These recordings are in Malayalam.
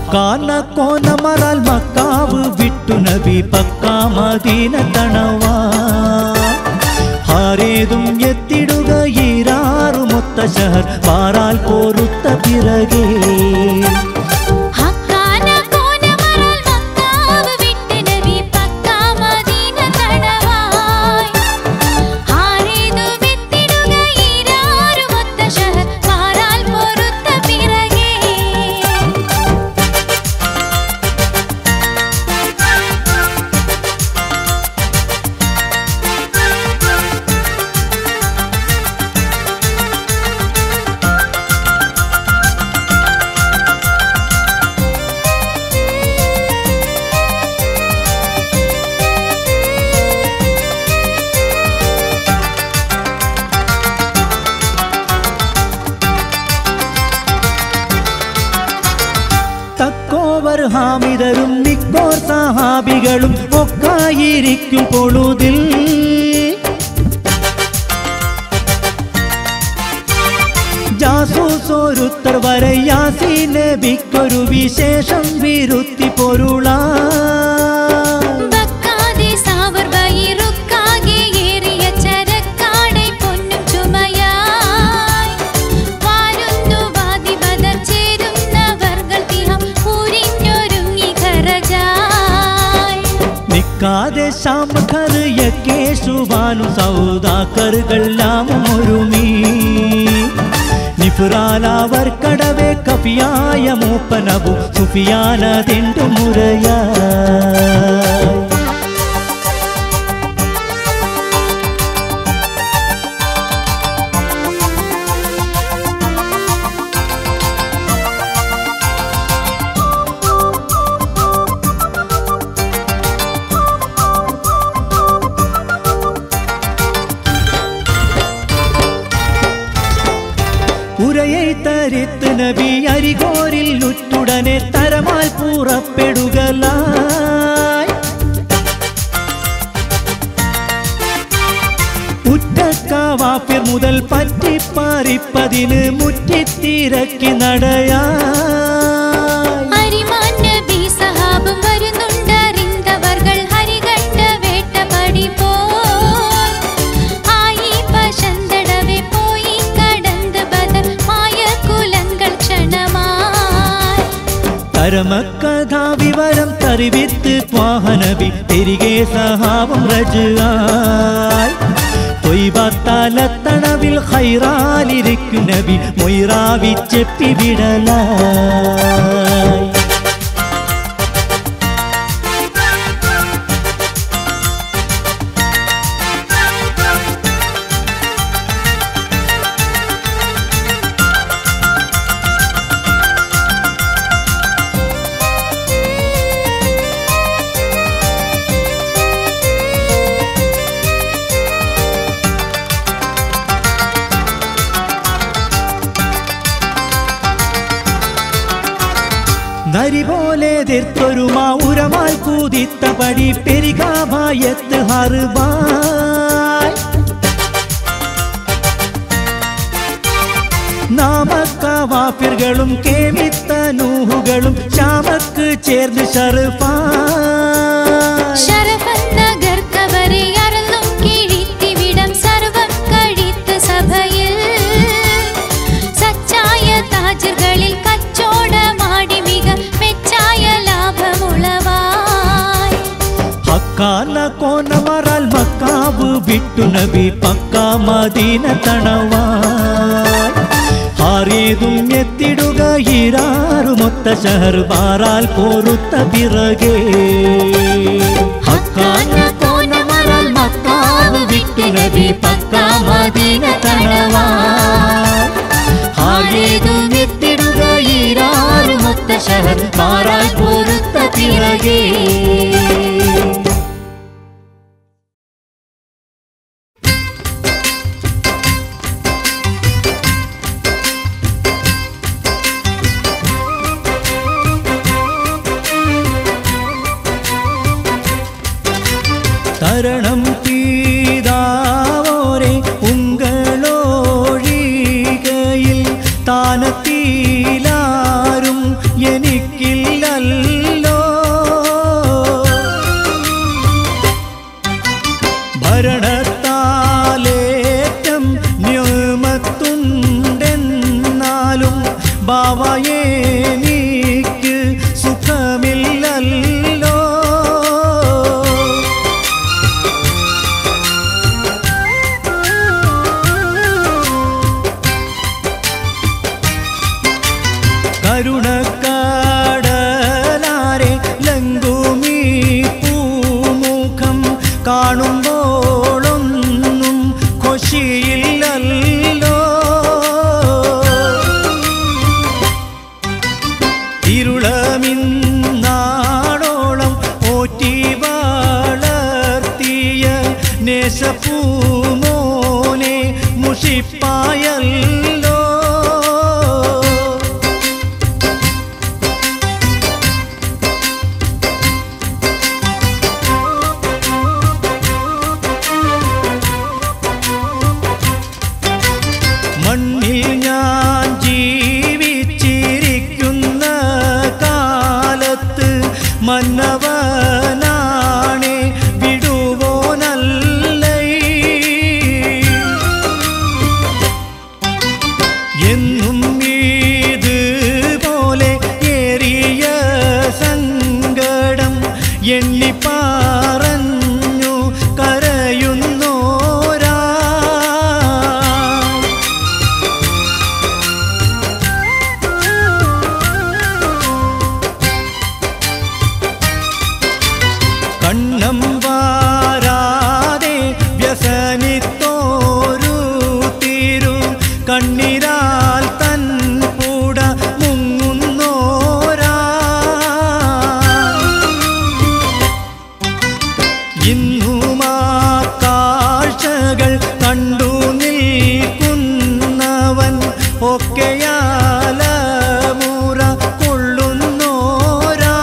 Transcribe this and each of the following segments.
ഹക്കാന കോനമറാൽ മക്കാവ് വിട്ടു നബി പക്കാ മദീന തണവാ ഹാരേതും എത്തിടുക ഈരാറുമൊത്ത ഷഹർ പാറാൽ പോരുത്ത പിറകേ ഹക്കാന കോനമറൽ മക്കാവ് വിട്ട് നബി പക്കാ മദീന തടവായി ആരേതു വെത്തിടുക ഈരാറുമൊത്ത ഷഹർ പാറാൽ പൊറുത്ത പിറകേ തക്കോവർ ഹാമിദരും നിക്കോർ സഹാബികളും ഒക്കായിരിക്കും പൊഴുതിൽ ജാസൂസോരുത്തർ വരെ യാസീൻ നബിക്കൊരു വിശേഷം വിരുത്തി പൊരുളാ ബക്കാതെ സാവർ വയിറുക്കാകെ ഏറിയ ചരക്കാടை പൊന്നും ചുമയായി വാരുന്നു വാദി ബദർ ചേരുന്നവർകൾ തിഹം പൂരിഞ്ഞൊരുങ്ങി ഖറജായി നിക്കാതെ ശാമഖർ യക്കേശുവാനു സൗദാക്കറുകളെല്ലാം ഒരുമി നിഫ്രാലവർ കടവേ കപിയായ മൂപ്പനവു സുഫിയാനതെണ്ടു മുറയാ ഉരയെ തരിത്ത് നബി അരികോരിൽ ഉറ്റുടനെ തരമാൽ പുറപ്പെടുകലായി ഉറ്റക്കാവാപ്പിർ മുതൽ പറ്റിപ്പാറിപ്പതിന് മുറ്റിത്തിരക്കി നടയാ അരിമാൻ നബി സഹാബും വരുന്നുണ്ടറിന്തവർകൾ ഹരികണ്ട വേട്ടപടി പോയി ആയി പശന്തടവെ പോയി കടந்து ബദർ മായ കുലങ്ങൾ ക്ഷണമായി പരമകഥാ വിവരം തറിവിത്ത് ത്വാഹനബി തിരികെ സഹാബം റജായി തൊയ്ബത്താലത്തണവിൽ ഹൈറാലിരിക്കും നബി മൊയ്റാവിച്ചെപ്പി വിടലായി നരി പോലെ എതിർത്തൊരു ഉരമാൽ കൂതിത്ത പടി പെരികാഭായത്ത് ഹറുബായ് നാമക്കവാപ്പിറുകളും കേമിത്തനൂഹുകളും ശ്യാമക്ക് ചേർന്ന് ഷറുഫായ് ശരഫൻ നഗർക്കവരെ അറന്നും കിഴിത്തിവിടം സർവം കഴിത്ത് സഭയിൽ സച്ചായ താജുകളിൽ കച്ചോടമാടി മിക മെച്ചായ ലാഭമുളവായി ഹക്കാന കോനമറാൽ മക്കാവ് വിട്ടു നബി പക്കാ മദീന തണവായ് ഹാരേതും എത്തിടുക ഈരാറുമൊത്ത ഷഹർ ബാറാൽ പോരുത്ത പിറകേ ഹക്കാന കോനമറാൽ മക്കാവ് വിട്ടു നബി പക്കാ മദീന തണവായ് ഹാരേതും എത്തിടുക ഈരാറുമൊത്ത ഷഹർ ബാറാൽ പോരുത്ത പിറകേ தரணம் தீதாவோரே உங்களோழிகையில் தானத்தீலாரும் എനിക്കില്ല മരണത്താലേറ്റം ന്യൂമത്തുണ്ടെന്നാലും ബാവയെ നീക്ക് സുഖമില്ലല്ലോ കരുണക്കടലാരെ ലങ്കുമീ പൂമുഖം കാണുമ്പോളൊന്നും കൊശിയില്ലല്ലോ ഇരുളമിന്നാടോളം ഓറ്റി വളർത്തിയ നേശപ്പൂമോനെ മുഷിപ്പായല്ലോ മണ്ണിൽ ഞാൻ ജീവിച്ചിരിക്കുന്ന കാലത്ത് മന്നവനാണെ വിടുവോനല്ലേ എന്നും ഇതുപോലെ ഏറിയ സങ്കടം എണ്ണി പറഞ്ഞു കരയുന്നോരാ കണ്ണം വാരാതെ വ്യസനിത്തോരു തീരു കണ്ണിരാൽ തൻ കൂട മുങ്ങുന്നോരാ ഇന്നുമാ കാഴ്ചകൾ കണ്ടു നിൽക്കുന്നവൻ ഒക്കെയാല മുറ കൊള്ളുന്നോരാ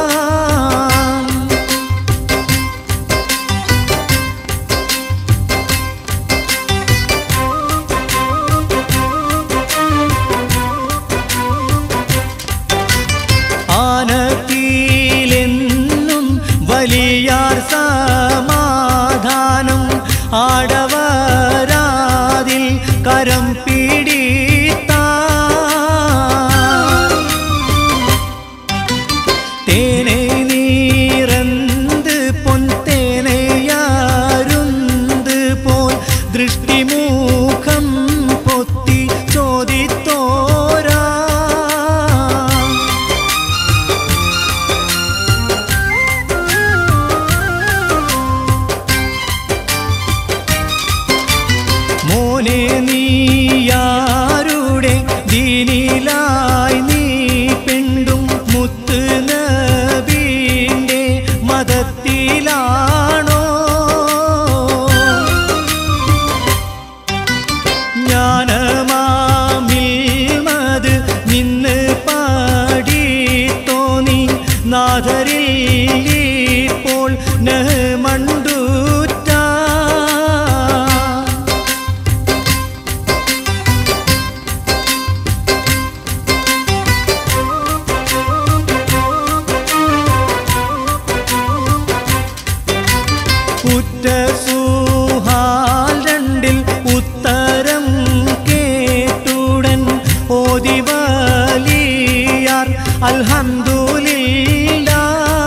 ആനത്തിലെന്നും വലിയാർ സമാധാനം ആടവരാതിൽ കരം പിടിത്താ തേനെ നീറന്ത് പൊൻ തേനയാരുന്ത് പോൽ ദൃഷ്ടിമൂഖം പൊത്തി ചോദിത്തോരാ മോനെ നീയാരുടെ ദീനിലായി നീ പെണ്ടും മുത്ത് നബീന്റെ മതത്തിലാണോ ജ്ഞാനമാമിൽ മത് നിന്ന് പാടി തോന്നി നാഥരിൽ ഇപ്പോൾ നഹ്മണ്ടൂറ്റ ഉറ്റസൂഹാൽ രണ്ടിൽ ഉത്തരം കേട്ടുടൻ ഓതി വലിയാർ അൽഹംദുലില്ലാ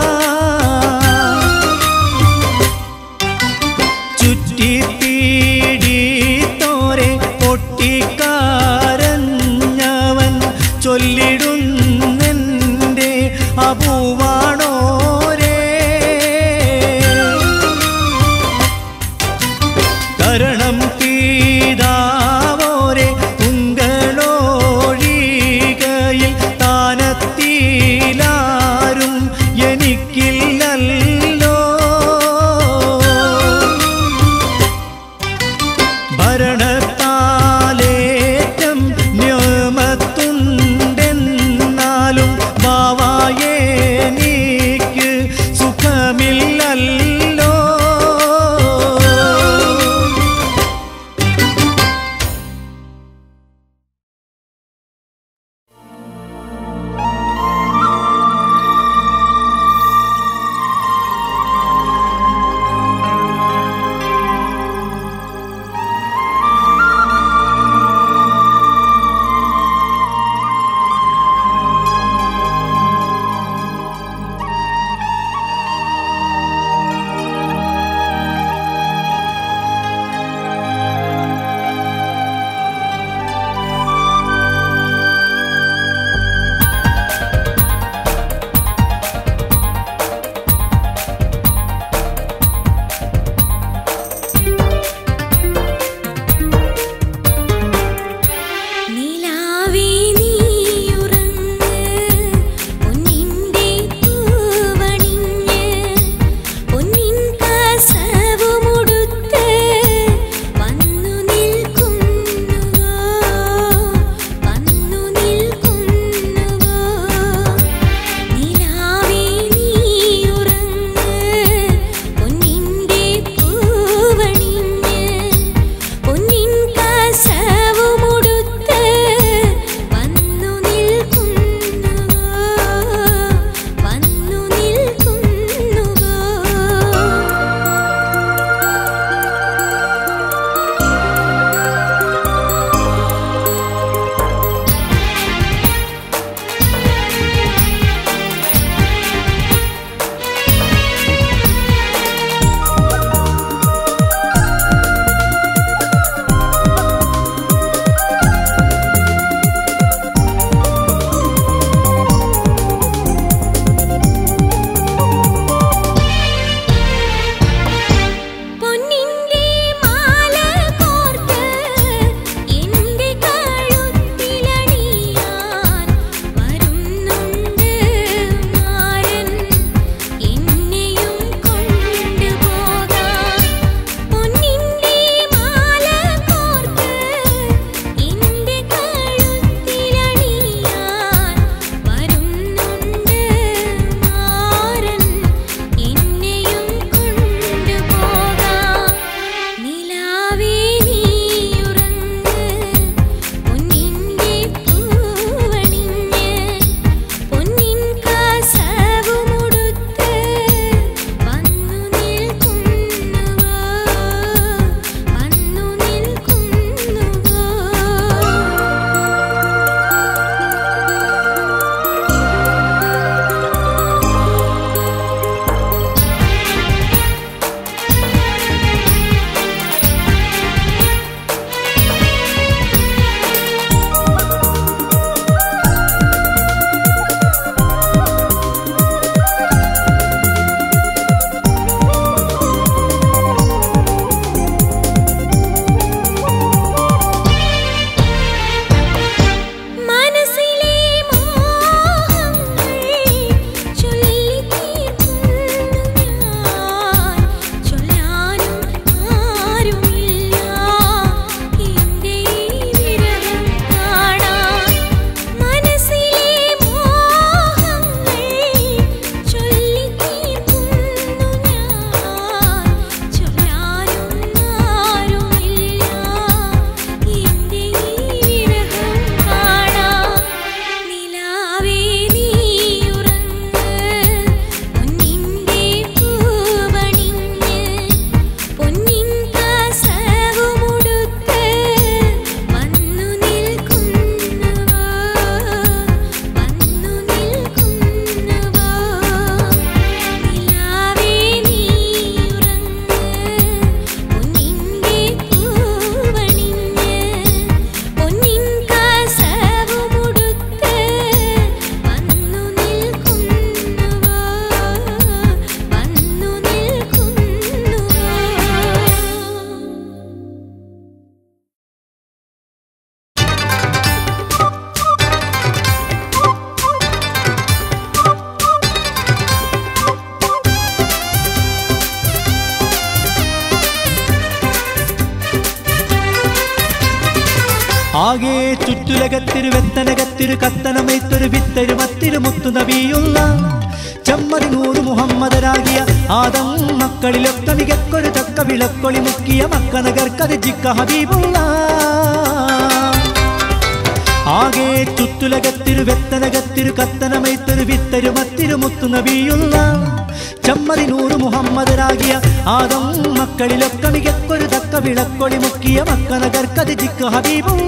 ചുറ്റിപ്പീടിത്തോരെ പൊട്ടിക്കാരഞ്ഞവൻ ചൊല്ലിടുന്നെൻ്റെ അപൂവാണോരേ ആകെ ചുറ്റുലകത്തിരു വെത്തനകത്തിരു കത്തനമൈത്തൊരു വിത്തരു മത്തിരു മുത്തു നബിയുള്ള ചെമ്മതി നൂറ് മുഹമ്മദരാകിയ ആദം മക്കളിലൊക്കെ മികക്കൊരു തക്ക വിളക്കൊളി മുക്കിയ മക്കനഗർക്കത് ജിക്ക ഹബീബുള്ള ആകെ ചുറ്റുലകത്തിരു വെത്തനകത്തിരു കത്തനമൈത്തൊരു വിത്തരു മത്തിരു മുത്തു നബിയുള്ള ചമ്മതി നൂറ് മുഹമ്മദരാകിയ ആദം മക്കളിലൊക്കെ മികക്കൊരു തക്ക വിളക്കൊളി മുക്കിയ മക്കനഗർക്കത് ജിക്ക ഹബീബുള്ള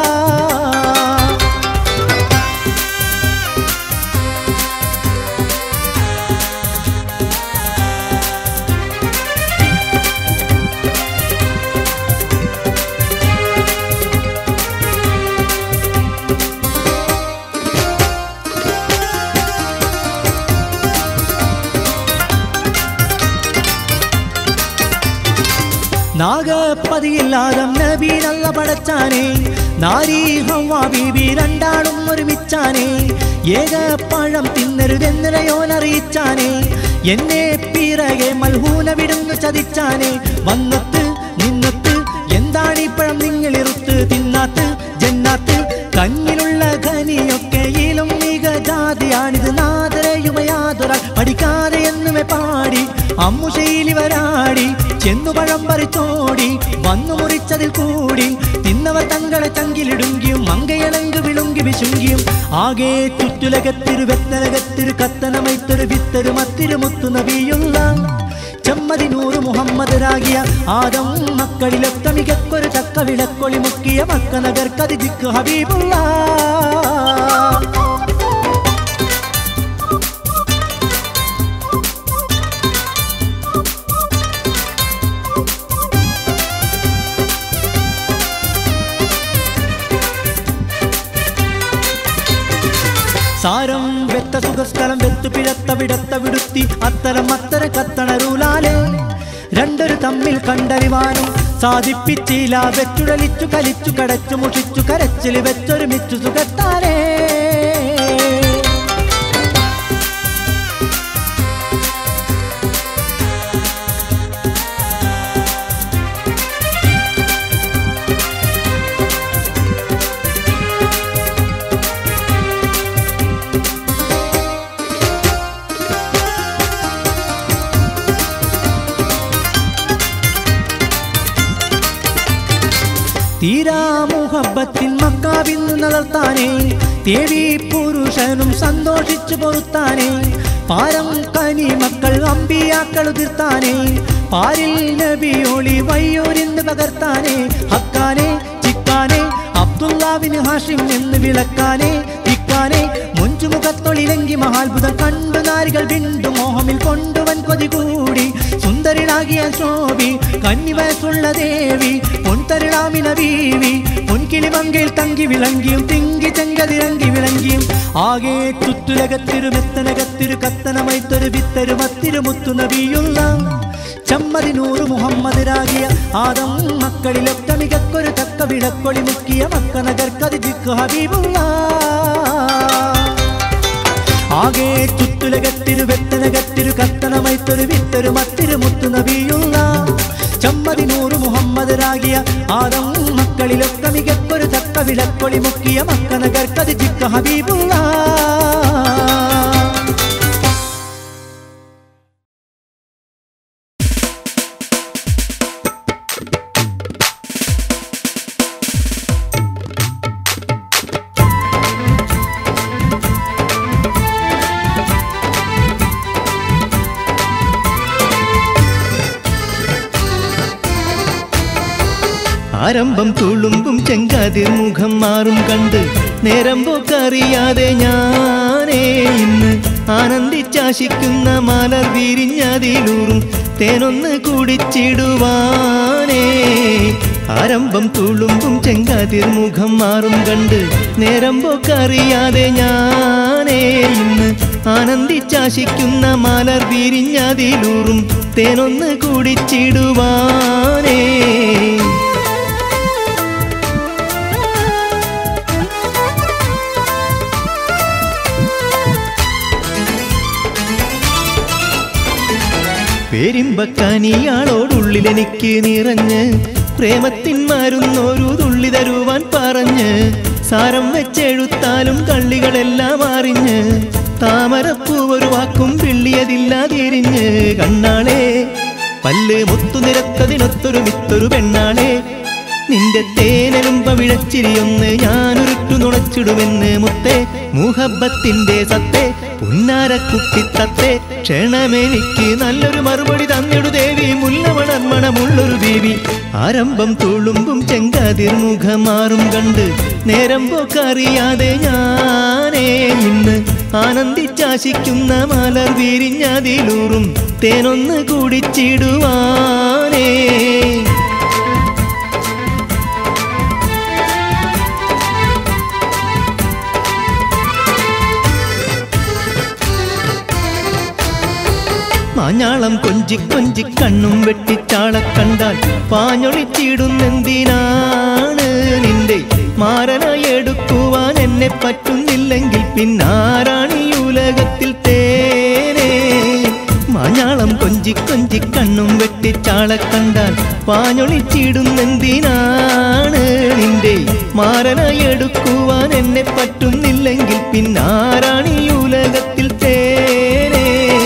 നാഗപ്പതിയില്ലാതെ നബി നല്ല പടച്ചാനേ നാരീ ഹവ്വ ബീബി രണ്ടാളും ഒരുമിച്ചാനേ ഏകപ്പഴം തിന്നരുതെന്നിലയോനറിയിച്ചാനേ എന്നെ പിറകെ മൽഹൂന വിടുന്നു ചതിച്ചാനേ വന്നത്ത് നിന്നത്ത് എന്താണ് ഈ പഴം നിങ്ങളിറുത്ത് തിന്നാത്ത് ജന്നാത്ത് കണ്ണിലുള്ള ഖനിയൊക്കെയിലും മികജാതിയാണിത് നാദരയുമയാതൊരാൾ പഠിക്കാതെ എന്നുമേ പാടി അമ്മുശൈലി വരാടി ചെന്നു പഴം പറിച്ചോടി വന്നു മുറിച്ചതിൽ കൂടി തിന്നവർ തങ്ങളെ ചങ്കിലിടുങ്കിയും മങ്കയളങ്ക് വിളുങ്കി വിശുങ്കിയും ആകെ ചുറ്റുലകത്തിരു വെത്തലകത്തിരു കത്തനമൈത്തൊരു വിത്തരു മത്തിരു മുത്തു നബിയുള്ള ചെമ്മതി നൂറ് മുഹമ്മദരാകിയ ആദം മക്കളിലൊക്കെ മികക്കൊരു ചക്ക വിളക്കൊളി മുക്കിയ മക്കനഗർ കതിജിക്ക് ഹബീബുള്ള സാരം വെത്ത സുഖസ്ഥലം വെത്തു പിഴത്ത വിടത്ത വിടുത്തി അത്തരം അത്തര കത്തണരൂലാലെ രണ്ടൊരു തമ്മിൽ കണ്ടറിവാനും സാധിപ്പിച്ചില്ല വെച്ചുടലിച്ചു കലിച്ചു കടച്ചു മുഷിച്ചു കരച്ചിൽ വെച്ചൊരുമിച്ചു സുഖത്താരേ തീരാമുഹബത്തിൻ മക്കാവിന്നു നടത്താനേ ദേവി പുരുഷനും സന്തോഷിച്ചു പൊറുത്താനേ പാരം കനി മക്കൾ അമ്പിയാക്കൾ ഉതിർത്താനേ പാരിൽ നബിയോളി വയ്യൂരിന്ന് പകർത്താനേ ഹക്കാനെ ചിക്കാനെ അബ്ദുല്ലാവിന് ഹാഷിം എന്ന് വിളക്കാനേ ഇക്കാനെ മുഞ്ചുമുഖത്തൊളിലെങ്കി മഹാത്ഭുതം കണ്ടു നാരികൾ വിണ്ടു മോഹമിൽ കൊണ്ടുവൻ കൊതി കൂടി സുന്ദരിളാകിയ ശോഭി കന്നിവയസ്സുള്ള ദേവി പൊൻതരിളാമിന ബീവി പൊൻകിളിമങ്കയിൽ തങ്കി വിളങ്കിയും തിങ്കി ചെങ്കതിരങ്കി വിളങ്കിയും ആകെ ചുറ്റുലകത്തിരു മെത്തനകത്തിരു കത്തനമൈത്തൊരു വിത്തരു മത്തിരു മുത്തു നബിയുള്ള ചമ്മതി നൂറ് മുഹമ്മദരാകിയ ആദം മക്കളിലൊക്കെ മികക്കൊരു തക്ക വിളക്കൊളി മുക്കിയ മക്കനഗർ കതിജിക്ക് ഹബീബുള്ള ആകെ ചുറ്റുലകത്തിരു വെത്തനകത്തിരു കത്തനമൈത്തൊരു വിത്തൊരു മത്തിരു മുത്തു നബിയുള്ള ചമ്മതി നൂറ് മുഹമ്മദരാകിയ ആദം മക്കളിലൊക്കെ മികക്കൊരു തക്ക വിളക്കൊളി മുക്കിയ മക്കനഗർ കതിജിക്ക് ഹബീബുള്ള ആരംഭം തുളുമ്പും ചെങ്കാതിർ മുഖം മാറും കണ്ട് നേരം പോക്കറിയാതെ ഞാനേ ഇന്ന് ആനന്ദിച്ചാശിക്കുന്ന മലർ വിരിഞ്ഞതിലൂറും തേനൊന്ന് കുടിച്ചിടുവാനേ ആരംഭം തുളുമ്പും ചെങ്കാതിർ മുഖം മാറും കണ്ട് നേരം പോക്കറിയാതെ ഞാനേ ഇന്ന് ആനന്ദിച്ചാശിക്കുന്ന മലർ വിരിഞ്ഞതിലൂറും തേനൊന്ന് കുടിച്ചിടുവാനേ പെരിമ്പക്കനിയാളോടുള്ളിൽ എനിക്ക് നിറഞ്ഞ് പ്രേമത്തിൻ മരുന്നൊരു തുള്ളി തരുവാൻ പറഞ്ഞ് സാരം വെച്ചെഴുത്താലും കള്ളികളെല്ലാം അറിഞ്ഞ് താമരപ്പൂവൊരു വാക്കും പിള്ളിയതില്ലാതിരിഞ്ഞ് കണ്ണാളെ പല്ല് മുത്തു നിരത്തതിനൊത്തൊരു മിത്തൊരു പെണ്ണാളെ നിന്റെ തേനലും പവിഴച്ചിരിയൊന്ന് ഞാനൊരുട്ടു നുണച്ചിടുമെന്ന് മുത്തേ മൂഹബത്തിന്റെ സത്തേ പുന്നാരക്കുട്ടിത്തത്തെ ക്ഷണമെനിക്ക് നല്ലൊരു മറുപടി തന്നിടു ദേവി മുല്ലമണർമണമുള്ളൊരു ദേവി ആരംഭം തുളുമ്പും ചെങ്കാതിർ മുഖമാറും കണ്ട് നേരം പോക്കറിയാതെ ഞാനേ ഇന്ന് ആനന്ദിച്ചാശിക്കുന്ന മലർ വിരിഞ്ഞതിലൂറും തേനൊന്ന് കുടിച്ചിടുവാനേ മാഞ്ഞാളം കൊഞ്ചി കൊഞ്ചി കണ്ണും വെട്ടിച്ചാളെ കണ്ടാൽ പാഞ്ഞൊളിച്ചിടുന്നെന്തിനാണ് നിന്റെ മാരനായി എടുക്കുവാൻ എന്നെ പറ്റുന്നില്ലെങ്കിൽ പിന്നാരാണ് ഈ ഉലകത്തിൽ തേനേ മാഞ്ഞാളം കൊഞ്ചി കൊഞ്ചി കണ്ണും വെട്ടിച്ചാളെ കണ്ടാൽ പാഞ്ഞൊളിച്ചിടുന്നെന്തിനാണ് നിന്റെ മാരനായി എടുക്കുവാൻ എന്നെ പറ്റുന്നില്ലെങ്കിൽ പിന്നാരാണ് ഈ ഉലകത്തിൽ തേനേ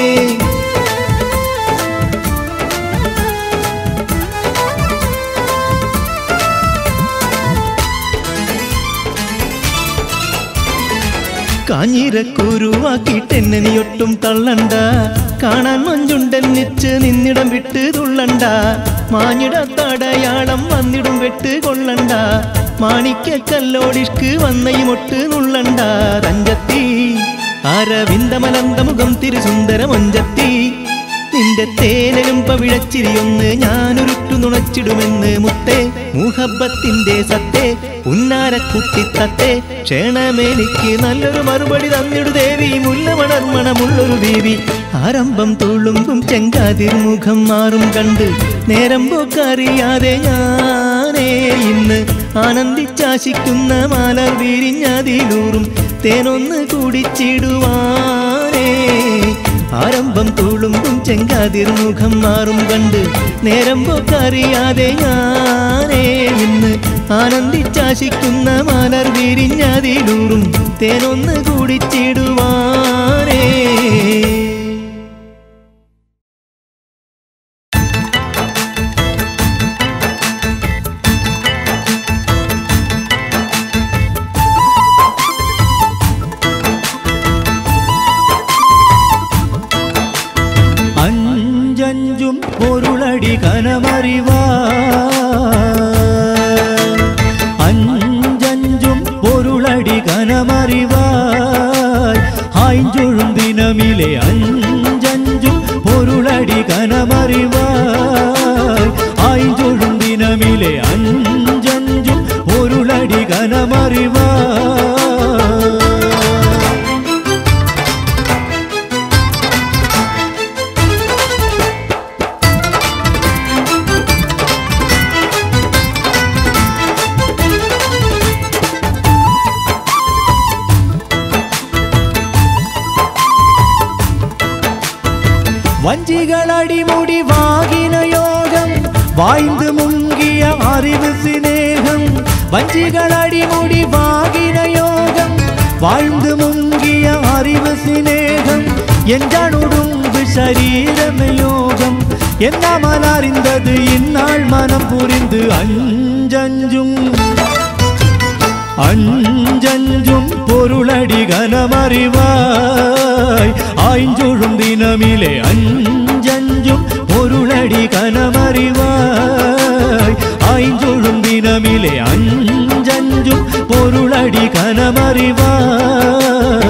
കാഞ്ഞിരക്കുരുവാക്കിട്ടെന്നെ നീ ഒട്ടും തള്ളണ്ട കാണാൻ മഞ്ചുണ്ടെന്നിച്ച് നിന്നിടം വിട്ട് തുള്ളണ്ട മാഞ്ഞിടത്തടയാളം വന്നിടും വെട്ട് കൊള്ളണ്ട മാണിക്ക കല്ലോടിഷ്ക്ക് വന്നയുമൊട്ട് നുള്ളണ്ട തഞ്ചത്തി അരവിന്ദമലന്ത മുഖം തിരുസുന്ദരമൊഞ്ചത്തി നിന്റെ തേനലും പവിഴച്ചിരിയൊന്ന് ഞാനൊരുട്ടു നുണച്ചിടുമെന്ന് മുത്തേ മുഹബത്തിന്റെ സത്തേ പുന്നാരക്കുട്ടിത്തത്തെ ക്ഷേണമെനിക്ക് നല്ലൊരു മറുപടി തന്നിടു ദേവി മുല്ലമണർമണമുള്ളൊരു ദേവി ആരംഭം തുളുമ്പും ചെങ്കാതിർ മുഖം മാറും കണ്ട് നേരം പോക്കറിയാതെ ഞാനേ ഇന്ന് ആനന്ദിച്ചാശിക്കുന്ന മാലർ വിരിഞ്ഞതിലൂറും തേനൊന്ന് കുടിച്ചിടുവാനേ ആരംഭം തുളുമ്പും ചെങ്കാതിർ മുഖം മാറും കണ്ട് നേരം പോക്കറിയാതെ ഞാനേ ഇന്ന് ആനന്ദിച്ചാശിക്കുന്ന മലർ വിരിഞ്ഞതിലൂറും തേനൊന്ന് കുടിച്ചിടുവാനേ അഞ്ചഞ്ചും പൊരുളടി കനമറിവ അഞ്ചഞ്ചും പൊരുളടി കനമറിവ ആയിഞ്ചൊഴും ദിനമിലെ അഞ്ചഞ്ചും പൊരുളടി കനമറിവ ആയിഞ്ചൊഴും ദിനമിലെ അഞ്ചഞ്ചും പൊരുളടി കനമറിവ വഞ്ചികളടിമുടി വാകിന യോഗം വാய்ந்து മുങ്ങിയ അറിവ് സ്നേഹം വഞ്ചികളടിമുടി വാകിന യോഗം വാഴ്ந்து മുങ്ങിയ അറിവ് സ്നേഹം என்றுடும்பு சரீரமே யோகம் என்னாமல் அறிந்தது இந்நாள் மனம் புரிந்து அஞ்சஞ்சும் அஞ்சஞ்சும் பொருளடி கனமறிவாய் ஆய்ஞ்சொழும் தினமிலே அஞ்சஞ்சும் பொருளடி கனமறிவாய் ஆய்ஞ்சொழும் தினமிலே அஞ்சஞ்சும் பொருளடி கனமறிவாய்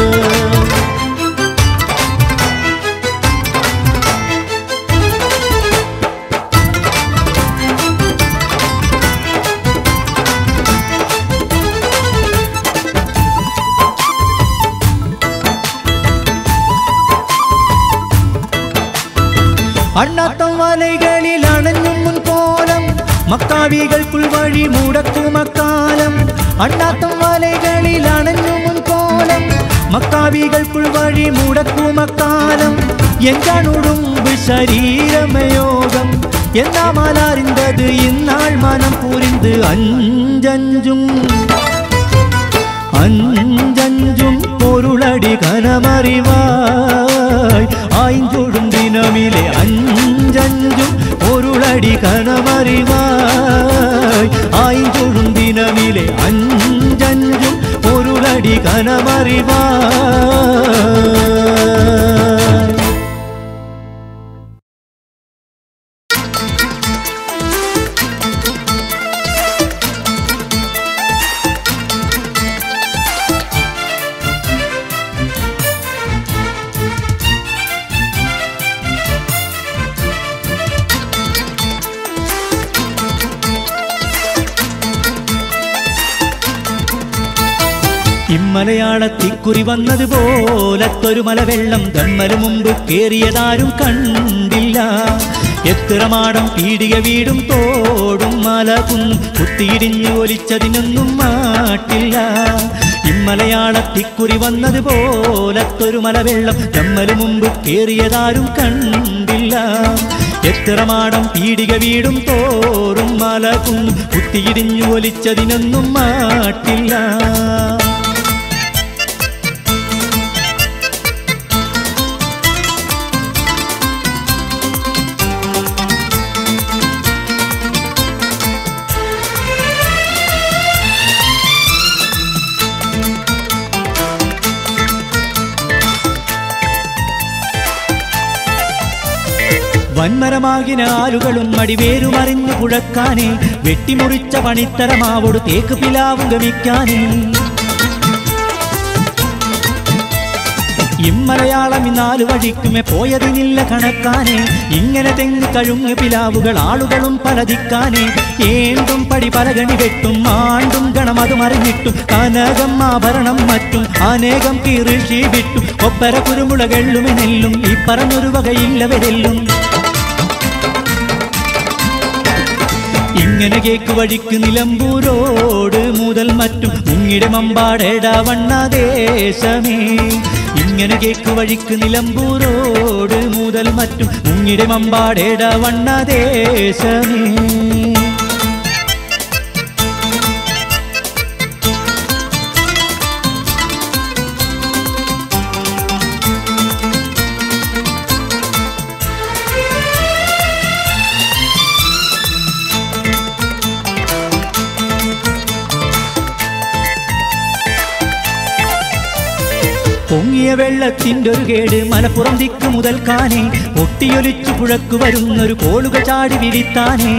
അണ്ണാത്തം വലകളിൽ അണഞ്ഞും മുൻ കോലം മക്കാവികൾക്കുൾ വഴി മുടക്കും അക്കാലം അണ്ണാത്തം വലകളിൽ അണഞ്ഞും മുൻ കോലം മക്കാവികൾക്കുൾ വഴി മുടക്കും അക്കാലം എഞ്ചാണുടുമ്പ് ശരീരമയോഗം എന്നാമാൽ അറിந்தது இந்நாள் மனம் புரிந்து அஞ்சஞ்சும் அஞ்சஞ்சும் பொருளடி கனமறிவாய் ஆய்ந்தொடும் தினமிலே அஞ்சஞ்சும் பொருளடி கனமறிவாய் ஆய்ந்தொடும் தினமிலே அஞ்சஞ்சும் பொருளடி கனமறிவாய் ഇമ്മലയാളത്തിക്കുറി വന്നതുപോലത്തൊരു മലവെള്ളം ദമ്മല് മുമ്പ് കേറിയതാരും കണ്ടില്ല എത്ര മാടം പീടിക വീടും തോടും മല കുന്നും കുത്തിയിടിഞ്ഞു ഒലിച്ചതിനൊന്നും മാട്ടില്ല ഇമ്മലയാളത്തിക്കുറി വന്നതുപോലത്തൊരു മലവെള്ളം ദമ്മല് മുമ്പ് കേറിയതാരും കണ്ടില്ല എത്ര മാടം പീടിക വീടും തോറും മല കുന്നും കുത്തിയിടിഞ്ഞു ഒലിച്ചതിനൊന്നും മാട്ടില്ല വൻമരമാകിന ആലുകളും മടിവേരുമറിഞ്ഞു കുഴക്കാനേ വെട്ടിമുറിച്ച പണിത്തരമാവോട് തേക്ക് പിലാവും ഗമിക്കാനേ ഇമ്മലയാളം ഇന്നാലു വഴിക്കുമേ പോയതിനില്ല കണക്കാനേ ഇങ്ങനെ തെങ്ങ് കഴുങ്ങ് പിലാവുകൾ ആളുകളും പലതിക്കാനേ ഏണ്ടും പടി പലകണി വെട്ടും ആണ്ടും ഗണമത് മറിഞ്ഞിട്ടും കനകം ആഭരണം മറ്റും അനേകം കീറിഷി വിട്ടും ഒപ്പര കുരുമുളകെള്ളുമെ നെല്ലും ഈ പറഞ്ഞൊരു വകയില്ലവരെല്ലും ഇങ്ങനെ കേക്ക് വഴിക്ക് നിലമ്പൂരോട് മുതൽ മറ്റും മുങ്ങിടെ മമ്പാടേട വണ്ണദേശമേ ഇങ്ങനെ കേക്ക് വഴിക്ക് നിലമ്പൂരോട് മുതൽ മറ്റും മുങ്ങിടെ മമ്പാടേട വണ്ണദേശമേ പൊങ്ങിയ വെള്ളത്തിൻ്റെ ഒരു കേട് മലപ്പുറം ദിക്ക് മുതൽ കാനേ ഒട്ടിയൊലിച്ചു പുഴക്കു വരുന്നൊരു കോളുക ചാടി വിരിത്താനേ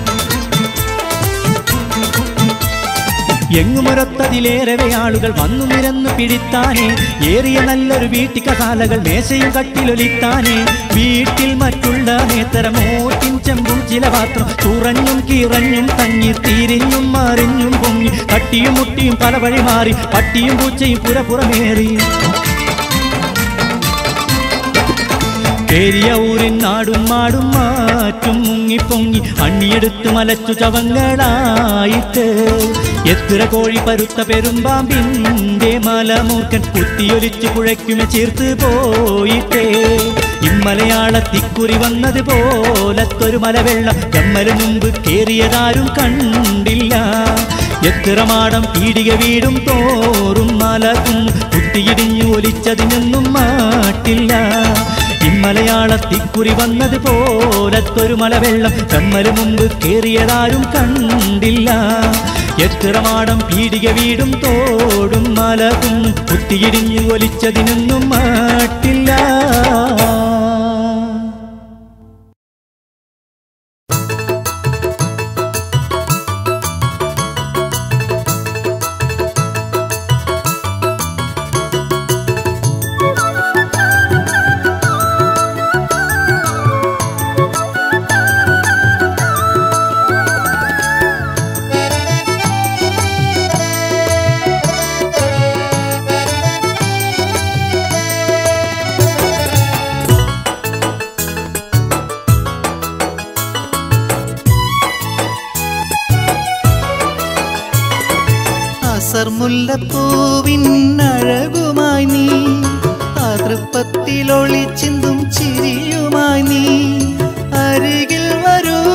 എങ്ങുമൊരൊത്തതിലേറെ ആളുകൾ വന്നു നിരന്നു പിടിത്താനേ ഏറിയ നല്ലൊരു വീട്ടിക്കസാലകൾ മേശയും കട്ടിലൊലിത്താനേ വീട്ടിൽ മറ്റുള്ള നേത്തരം ഓട്ടിൻ ചെമ്പും ചില പാത്രം തുറഞ്ഞും കീറഞ്ഞും തങ്ങി തിരിഞ്ഞും മറിഞ്ഞും പൊങ്ങി തട്ടിയും മുട്ടിയും പല വഴി മാറി പട്ടിയും പൂച്ചയും പുറപുറമേറി പെരിയ ഊരിൻ നാടും മാടും മാറ്റും മുങ്ങിപ്പൊങ്ങി അണ്ണിയെടുത്ത് മലച്ചു ചവങ്ങളായിട്ട് എത്ര കോഴി പരുത്ത പെരുമ്പാമ്പിന്റെ മലമൂക്കൻ കുത്തിയൊലിച്ചു പുഴയ്ക്കുമെ ചേർത്ത് പോയിട്ടേ ഇമ്മലയാളത്തിക്കുറി വന്നത് പോലത്തൊരു മലവെള്ളം കമ്മല് മുമ്പ് കേറിയതാരും കണ്ടില്ല എത്ര മാടം പീടിക വീടും തോറും മലകും കുത്തിയിടിഞ്ഞു ഒലിച്ചതിനൊന്നും മാട്ടില്ല ഇമ്മലയാളത്തിക്കുറി വന്നത് പോലത്തൊരു മലവെള്ളം കമ്മല് മുമ്പ് കേറിയതാരും കണ്ടില്ല എത്ര മാടം പീടിക വീടും തോടും മലകും കുത്തിയിടിഞ്ഞു ഒലിച്ചതിനൊന്നും മാട്ടില്ല അസർ മുല്ലപ്പൂവിൻ അഴകുമായി നീ അതൃപ്പത്തിലൊളി ചിന്തും ചിരിയുമായി നീ അരികിൽ വരൂ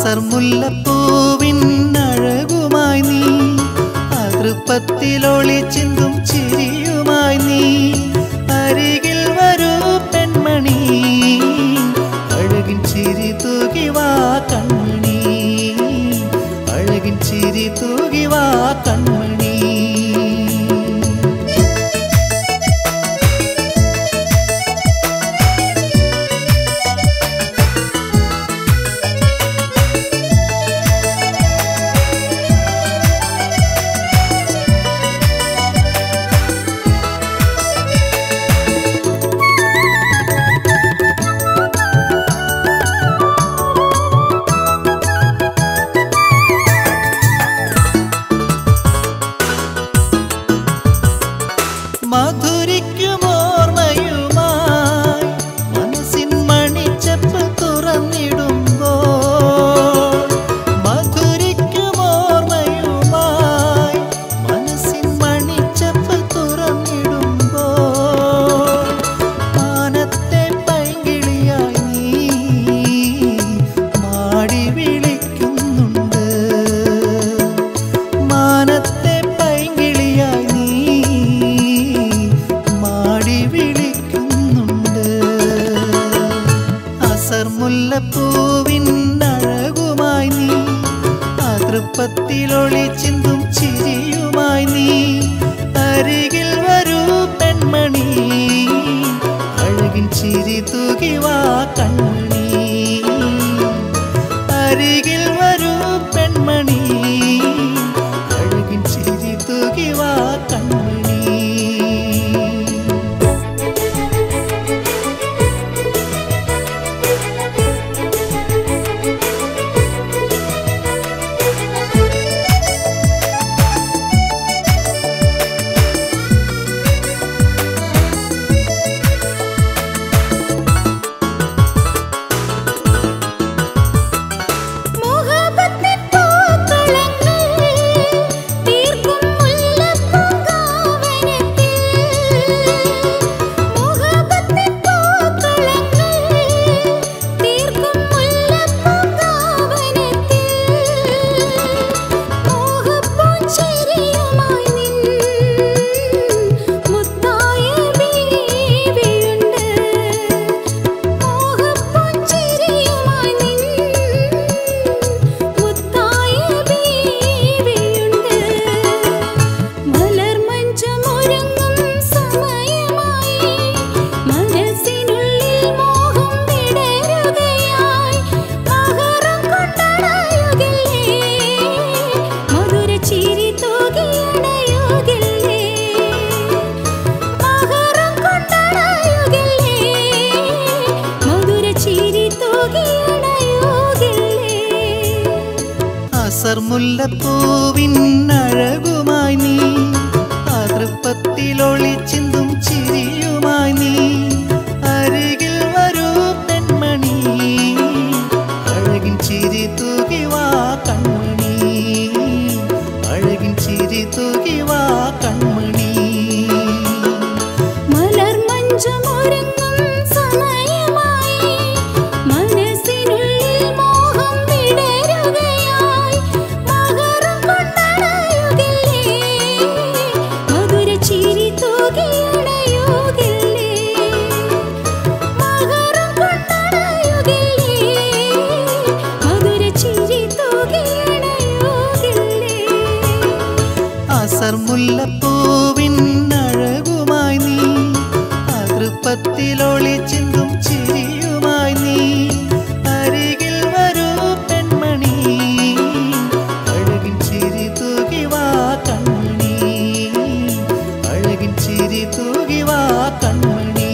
അസർ മുല്ലപ്പൂവിൻ അഴകുമായി നീ അതൃപ്പത്തിലൊളി ചിന്തും ചിരിയുമായി നീ അരികിൽ വരൂ പെൺമണി അഴകിൻ ചിരി തൂകി വാ കൺമണി അഴകിൻ ചിരി തൂകി വാ കൺമണി മധുരിക്കുമോർമ്മയുമായി മനസ്സിൻ മണിച്ചപ്പ് തുറന്നിടുമ്പോൾ മധുരിക്കുമോർമ്മയുമായി മനസ്സിൻ മണിച്ചപ്പ് തുറന്നിടുമ്പോൾ മാനത്തെ പൈങ്കിളിയായി നീ മാടി വിളിക്കുന്നുണ്ട് മാനത്തെ പൈങ്കിളിയായി നീ മാടി വിളിക്കുന്നുണ്ട് അസർ മുല്ലപ്പൂവിൻ അഴകുമായി നീ അതൃപ്പത്തിലൊളി ചിന്തും ചിരിയുമായി നീ അരികിൽ വരൂ പെൺമണി അഴകിൻ ചിരി തൂകി വാ കൺമണി അരികിൽ വരൂ പെൺമണി അഴകിൻ ചിരി തൂകി വാ കൺമണി മോഹബത്തിൻ പൂക്കളങ്ങൾ തീർക്കും മുല്ലപ്പൂങ്കാവനത്തിൽ മോഹബത്തിൻ പൂക്കളങ്ങൾ തീർക്കും മുല്ലപ്പൂങ്കാവനത്തിൽ മോഹപ്പൂഞ്ചിരിയുമായി നിൻ മുത്തായ ബീവിയുണ്ട് മോഹപ്പൂഞ്ചിരിയുമായി നിൻ മുത്തായ ബീവിയുണ്ട് മലർമഞ്ചമൊരുങ്ങും സമയമായി മനസ്സിനുള്ളിൽ മോഹം വിടരുകയായി മകരം കൊണ്ടണയുകില്ലേ മധുര ചിരി തൂകിയണയുകില്ലേ മകരം കൊണ്ടണയുകില്ലേ മധുര ചിരി തൂകിയണയുകില്ലേ അസർ മുല്ലപ്പൂവിൻ അഴകുമായി നീ അതൃപ്പത്തിലൊളി ചിന്തും ചിരിയുമായി നീ അരികിൽ വരൂ പെൺമണി അഴകിൻ ചിരി തൂകി വാ കൺമണി അഴകിൻ ചിരി തൂകി വാ കൺമണി മലർമഞ്ചമൊരുങ്ങും സമയമായി മനസ്സിനുള്ളിൽ മോഹം വിടരുകയായി മകരം കൊണ്ടണയുകില്ലേ മധുര ചിരി തൂകിയണയുകില്ലേ മകരം കൊണ്ടണയുകില്ലേ മധുര ചിരി തൂകിയണയുകില്ലേ അസർ മുല്ലപ്പൂവിൻ അഴകുമായി നീ അതൃപ്പത്തിലൊളി ചിന്തും ചിരിയുമായി നീ അരികിൽ വരൂ പെൺമണി അഴകിൻ ചിരി തൂകി വാ കൺമണി അഴകിൻ ചിരി തൂകി വാ കൺമണി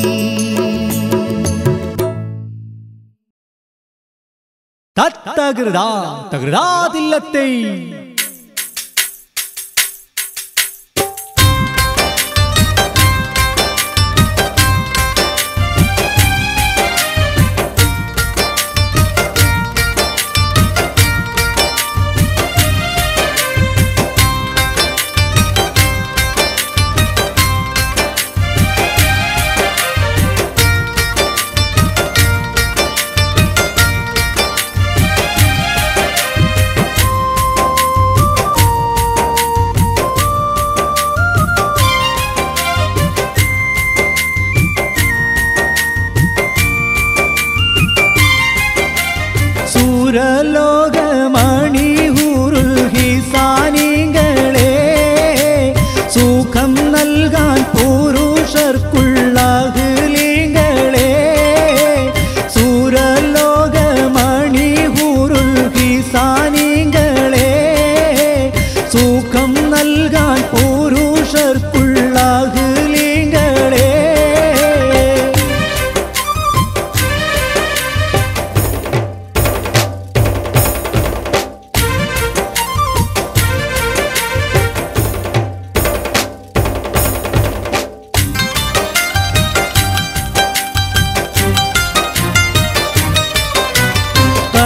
തത്തകൃതാ തകൃതാതില്ലത്തെ ും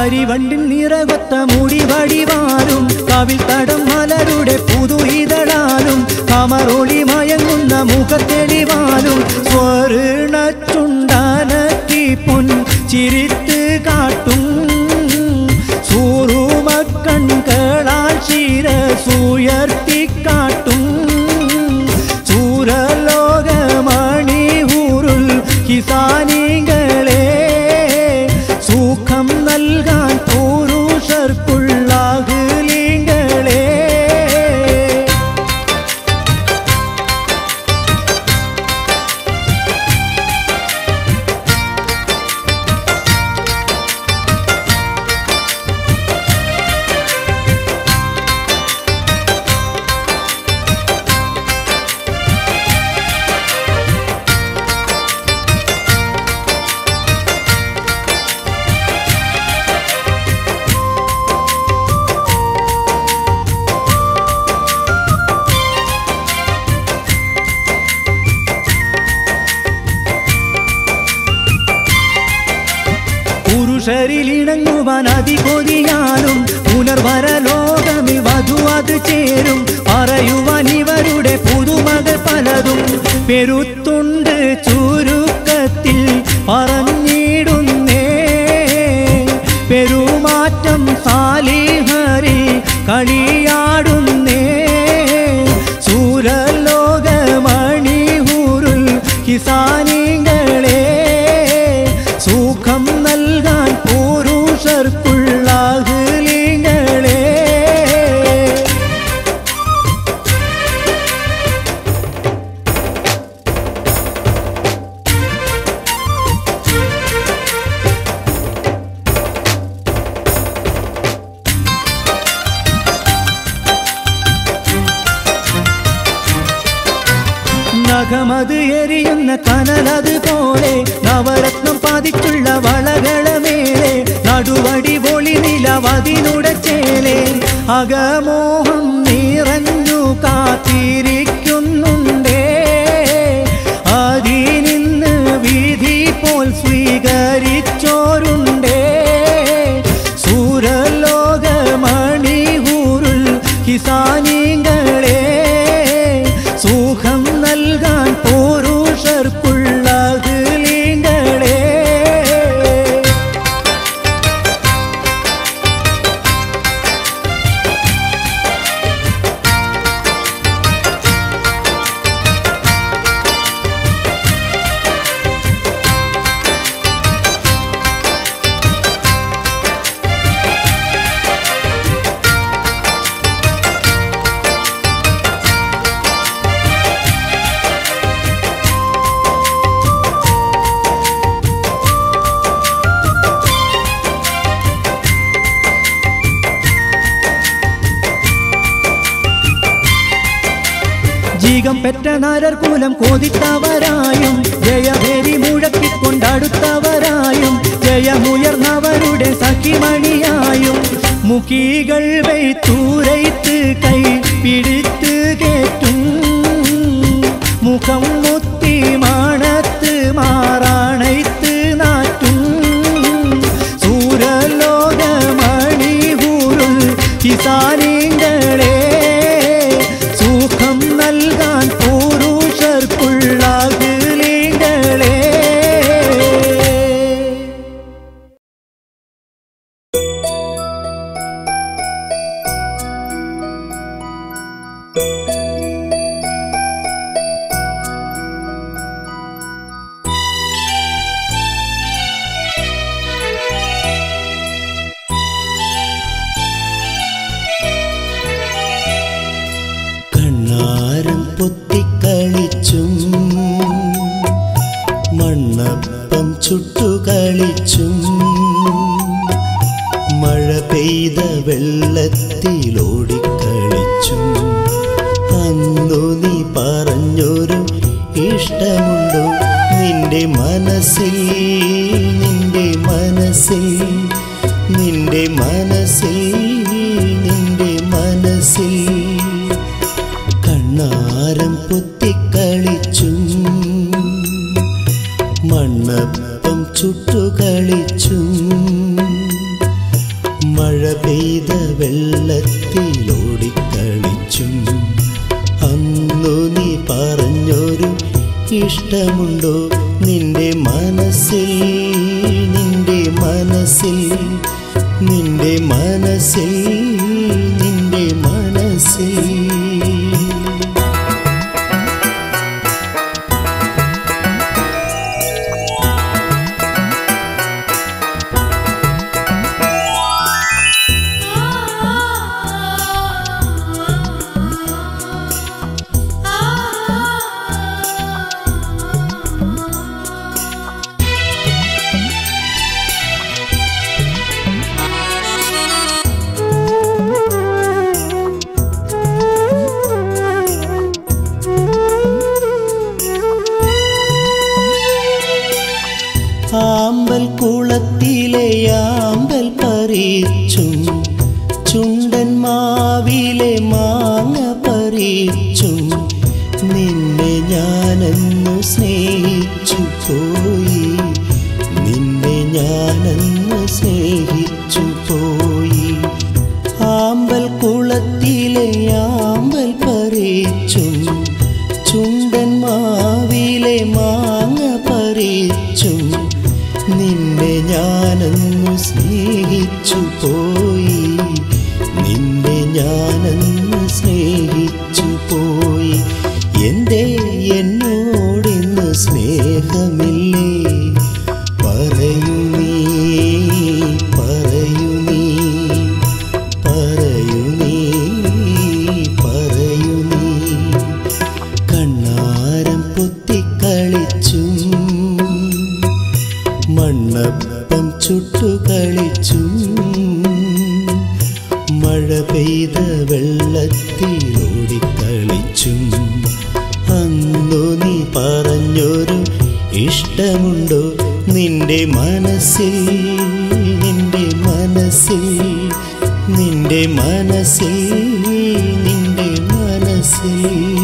കരിവണ്ടിൻ നിറകൊത്ത മുടി വടിവാലും കവിൽ തടം മലരുടെ പുതു ഇതളാലും കമറൊളി മയങ്ങുന്ന മുഖത്തെളിവാലും സ്വർണച്ചുണ്ടാനത്തി പൊൻ ചിരിത്ത് കാട്ടും സൂറുമക്കൺകളാൽ ശിരസുയർത്തിക്കാട്ടും ചൂരലോകമണി ഊരുൾ കിസാനികളെ സുഖം നൽകാൻ പുരുഷർക്കുള്ളാകുലിങ്ങളെ പുരുഷരിലിണങ്ങുവാൻ അതികൊതിയാലും പുനർവര ലോകമി വധു അത് ചേരും പറയുവാൻ ഇവരുടെ പുതുമകൾ പലതും പെരുത്തുണ്ട് ചുരുക്കത്തിൽ പറഞ്ഞിടുന്നേ പെരുമാറ്റം സാലിഹരി കളിയാടുന്നേ സൂരലോകമണിഹൂരുൾ കിസാനികളെ സുഖം നൽകാൻ പുരുഷർക്കുള്ളാകുലിങ്ങളെ നഖമത് എരിയുന്ന കനലത് പോലെ നവരത്നം പതിച്ചുള്ള വളകള മേലെ നടുവടി പൊളി നിലവതിനുടെ ചേലെ അകമോഹം നിറഞ്ഞു കാത്തിരിക്കുന്നുണ്ടേ അതിനിന്ന് വിധി പോൽ സ്വീകരിച്ചോരുണ്ടേ സൂരലോകമണിഹൂരുൾ കിസാനികളെ സുഖം നൽകാൻ പുരുഷർക്കുള്ളാകുലിങ്ങളെ ജീകം പെറ്റ നാരർ കുലം കോതിത്തവരായും ജയഭേരി മുഴക്കിക്കൊണ്ടടുത്തവരായും ജയമുയർന്നവരുടെ സഖിമണിയായും മുഖികൾ വൈത്തൂരൈത്ത് കൈ പിടിത്ത് കേറ്റും മുഖം മുത്തി മാണത്ത് മാറാണൈത്ത് നാറ്റും സൂരലോകമണിഹൂരുൾ കിസാനിങ്ങളെ സുഖം നൽകാൻ പുരുഷർക്കുള്ളാകുലിങ്ങളെ കണ്ണാരം പൊത്തിക്കളിച്ചും മണ്ണപ്പം ചുട്ടുകളിച്ചും മഴ പെയ്ത വെള്ളത്തിലോടിക്കളിച്ചും അന്നു നീ പറഞ്ഞൊരു ഇഷ്ടമുണ്ടോ നിന്റെ മനസ്സിൽ നിന്റെ മനസ്സിൽ നിന്റെ മനസ്സിൽ നിന്റെ മനസ്സിൽ കണ്ണാരം പൊത്തിക്കളിച്ചും മണ്ണപ്പം ചുട്ടുകളിച്ചും പെയ്ത വെള്ളത്തിലോടിക്കളിച്ചും അന്നു നീ പറഞ്ഞൊരു ഇഷ്ടമുണ്ടോ നിന്റെ മനസ്സിൽ നിന്റെ മനസ്സിൽ നിന്റെ മനസ്സിൽ നിന്റെ മനസ്സിൽ ആമ്പൽ കുളത്തിലെ ആമ്പൽ പറിച്ചും ചുണ്ടൻ മാവിലെ മാങ്ങ പറിച്ചും നിന്നെ ഞാനെന്നു സ്നേഹിച്ചു പോയി നിന്നെ ഞാനെന്നു സ്നേഹിച്ചു പോയി ആമ്പൽ കുളത്തിലെ ആമ്പൽ പറിച്ചും ചുണ്ടൻ മാവിലെ മാങ്ങ പറിച്ചും നിന്നെ ഞാനെന്നു സ്നേഹിച്ചു പോയി നിന്നെ ഞാനെന്നു സ്നേഹിച്ചു പോയി എൻ്റെ എന്നോടിന്ന് സ്നേഹമില്ലേ പറയൂ നീ പറയൂ നീ പറയൂ നീ പറയൂ നീ കണ്ണാരം പൊത്തിക്കളിച്ചും മണ്ണപ്പം ചുട്ടുകളിച്ചും മഴ പെയ്ത വെള്ളത്തിലോടിക്കളിച്ചും അന്നു നീ പറഞ്ഞൊരു ഇഷ്ടമുണ്ടോ നിന്റെ മനസ്സിൽ നിന്റെ മനസ്സിൽ നിന്റെ മനസ്സിൽ നിന്റെ മനസ്സിൽ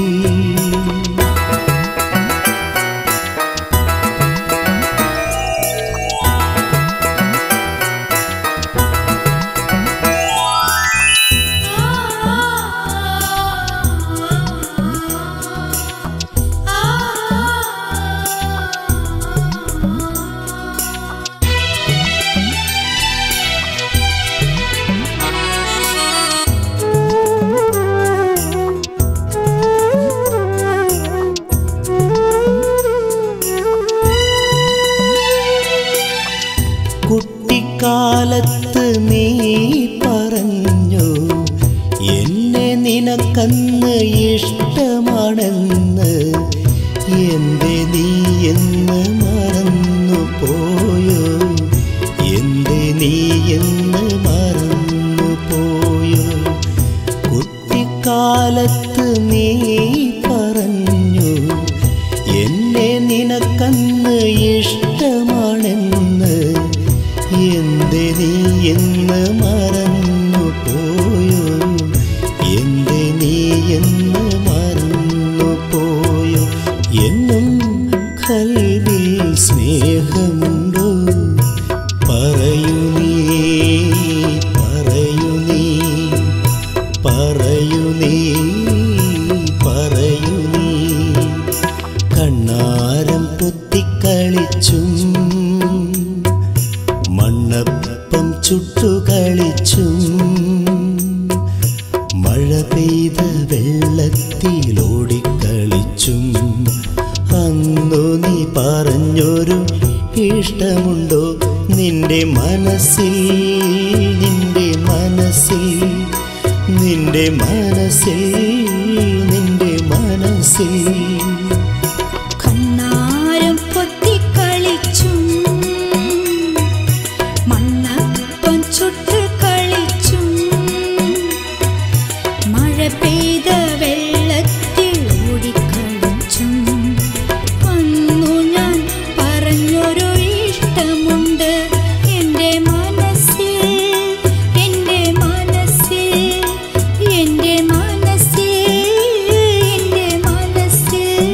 കുട്ടിക്കാലത്ത് നീ പറഞ്ഞു എന്നെ നിനക്കന്ന് ഇഷ്ടമാണെന്ന് എന്റെ നീ എന്ന് മറന്നു പോയോ എന്റെ നീ എന്ന് മറന്നു പോയോ കുട്ടിക്കാലത്ത് നീ പറഞ്ഞു എന്നെ നിനക്കന്ന് ഇഷ്ടമാണെന്ന് എന്റെ നീ എന്ന് മറന്നു പോയോ എന്റെ നീ എന്ന് മറന്നു പോയോ എന്നും കൽവിൽ സ്നേഹമുണ്ടോ പറയൂ നീ പറയൂ നീ പറയൂ നീ പറയൂ നീ കണ്ണാരം പൊത്തിക്കളിച്ചും മണ്ണപ്പം ചുട്ടുകളിച്ചും മഴ പെയ്ത വെള്ളത്തിലോടിക്കളിച്ചും അന്നു നീ പറഞ്ഞൊരു ഇഷ്ടമുണ്ടോ നിന്റെ മനസ്സിൽ നിന്റെ മനസ്സിൽ നിന്റെ മനസ്സിൽ നിന്റെ മനസ്സിൽ കണ്ണാരം പൊത്തിക്കളിച്ചും മണ്ണപ്പം ചുട്ട് കളിച്ചും മഴ പെയ്ത വെള്ളത്തിൽ ഓടിക്കളിച്ചും അന്നു ഞാൻ പറഞ്ഞൊരു ഇഷ്ടമുണ്ട് എൻ്റെ മനസ്സിൽ എൻ്റെ മനസ്സിൽ എൻ്റെ മനസ്സിൽ എൻ്റെ മനസ്സിൽ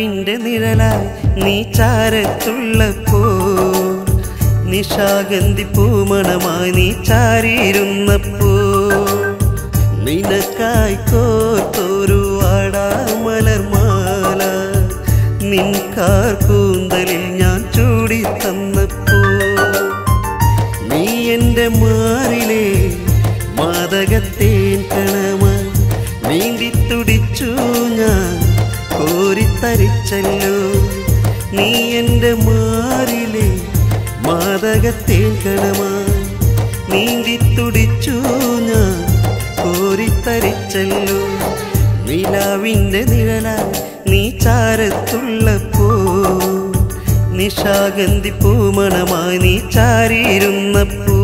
നിലാവിൻ്റെ നിഴലായി നീ ചാരത്തുള്ളപ്പോ നിശാഗന്ധി പൂമണമായി നീ ചാരിയിരുന്നപ്പോ നിനക്കായി കോർത്തൊരു വാടാമലർമാല നിൻ കാർ കൂന്തലിൽ ഞാൻ ചൂടി തന്നപ്പോ നീ എൻ്റെ മാറിലെ മാതകത്തേൻ കണമായി നീന്തി തുടിച്ചു ഞാൻ കോരിത്തരിച്ചല്ലോ നീ എൻ്റെ മാറിലെ മാതകത്തേൻ കണമായി നീന്തി തുടിച്ചു ഞാൻ കോരിത്തരിച്ചല്ലോ നിലാവിൻ്റെ നിഴലായി നീ ചാരത്തുള്ളപ്പോ നിശാഗന്ധി പൂമണമായി നീ ചാരിയിരുന്നപ്പോ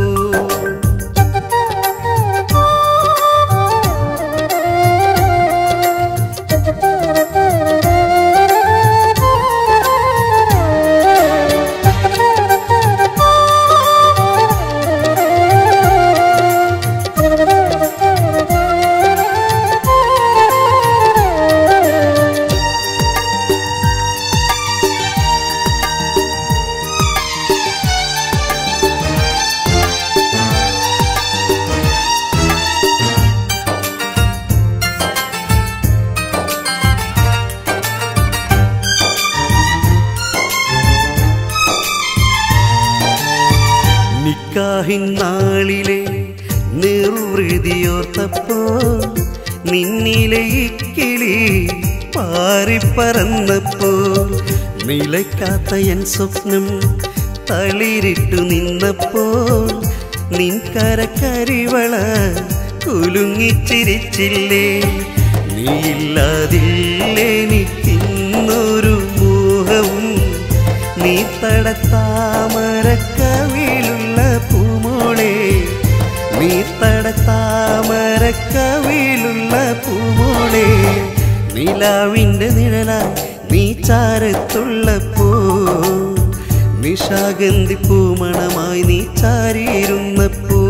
നിക്കാഹിൻ നാളിലെ നിർവൃതിയോർത്തപ്പോ നിന്നിലെ ഇക്കിളി പാറിപ്പറന്നപ്പോ നിലയ്ക്കാത്ത എൻ സ്വപ്നം തളിരിട്ടു നിന്നപ്പോൾ നിൻ കരക്കരിവള കുലുങ്ങിച്ചിരിച്ചില്ലേ നീയില്ലാതില്ലെനിക്കിന്നൊരു മോഹവും നീ തടത്താമരക്കവിലുള്ള പൂമോളെ നീ തടത്താമരക്കവിലുള്ള പൂമോളെ നിലാവിൻ്റെ നിഴലായി നീ ചാരത്തുള്ളപ്പോ നിശാഗന്ധി പൂമണമായി നീ ചാരിയിരുന്നപ്പോ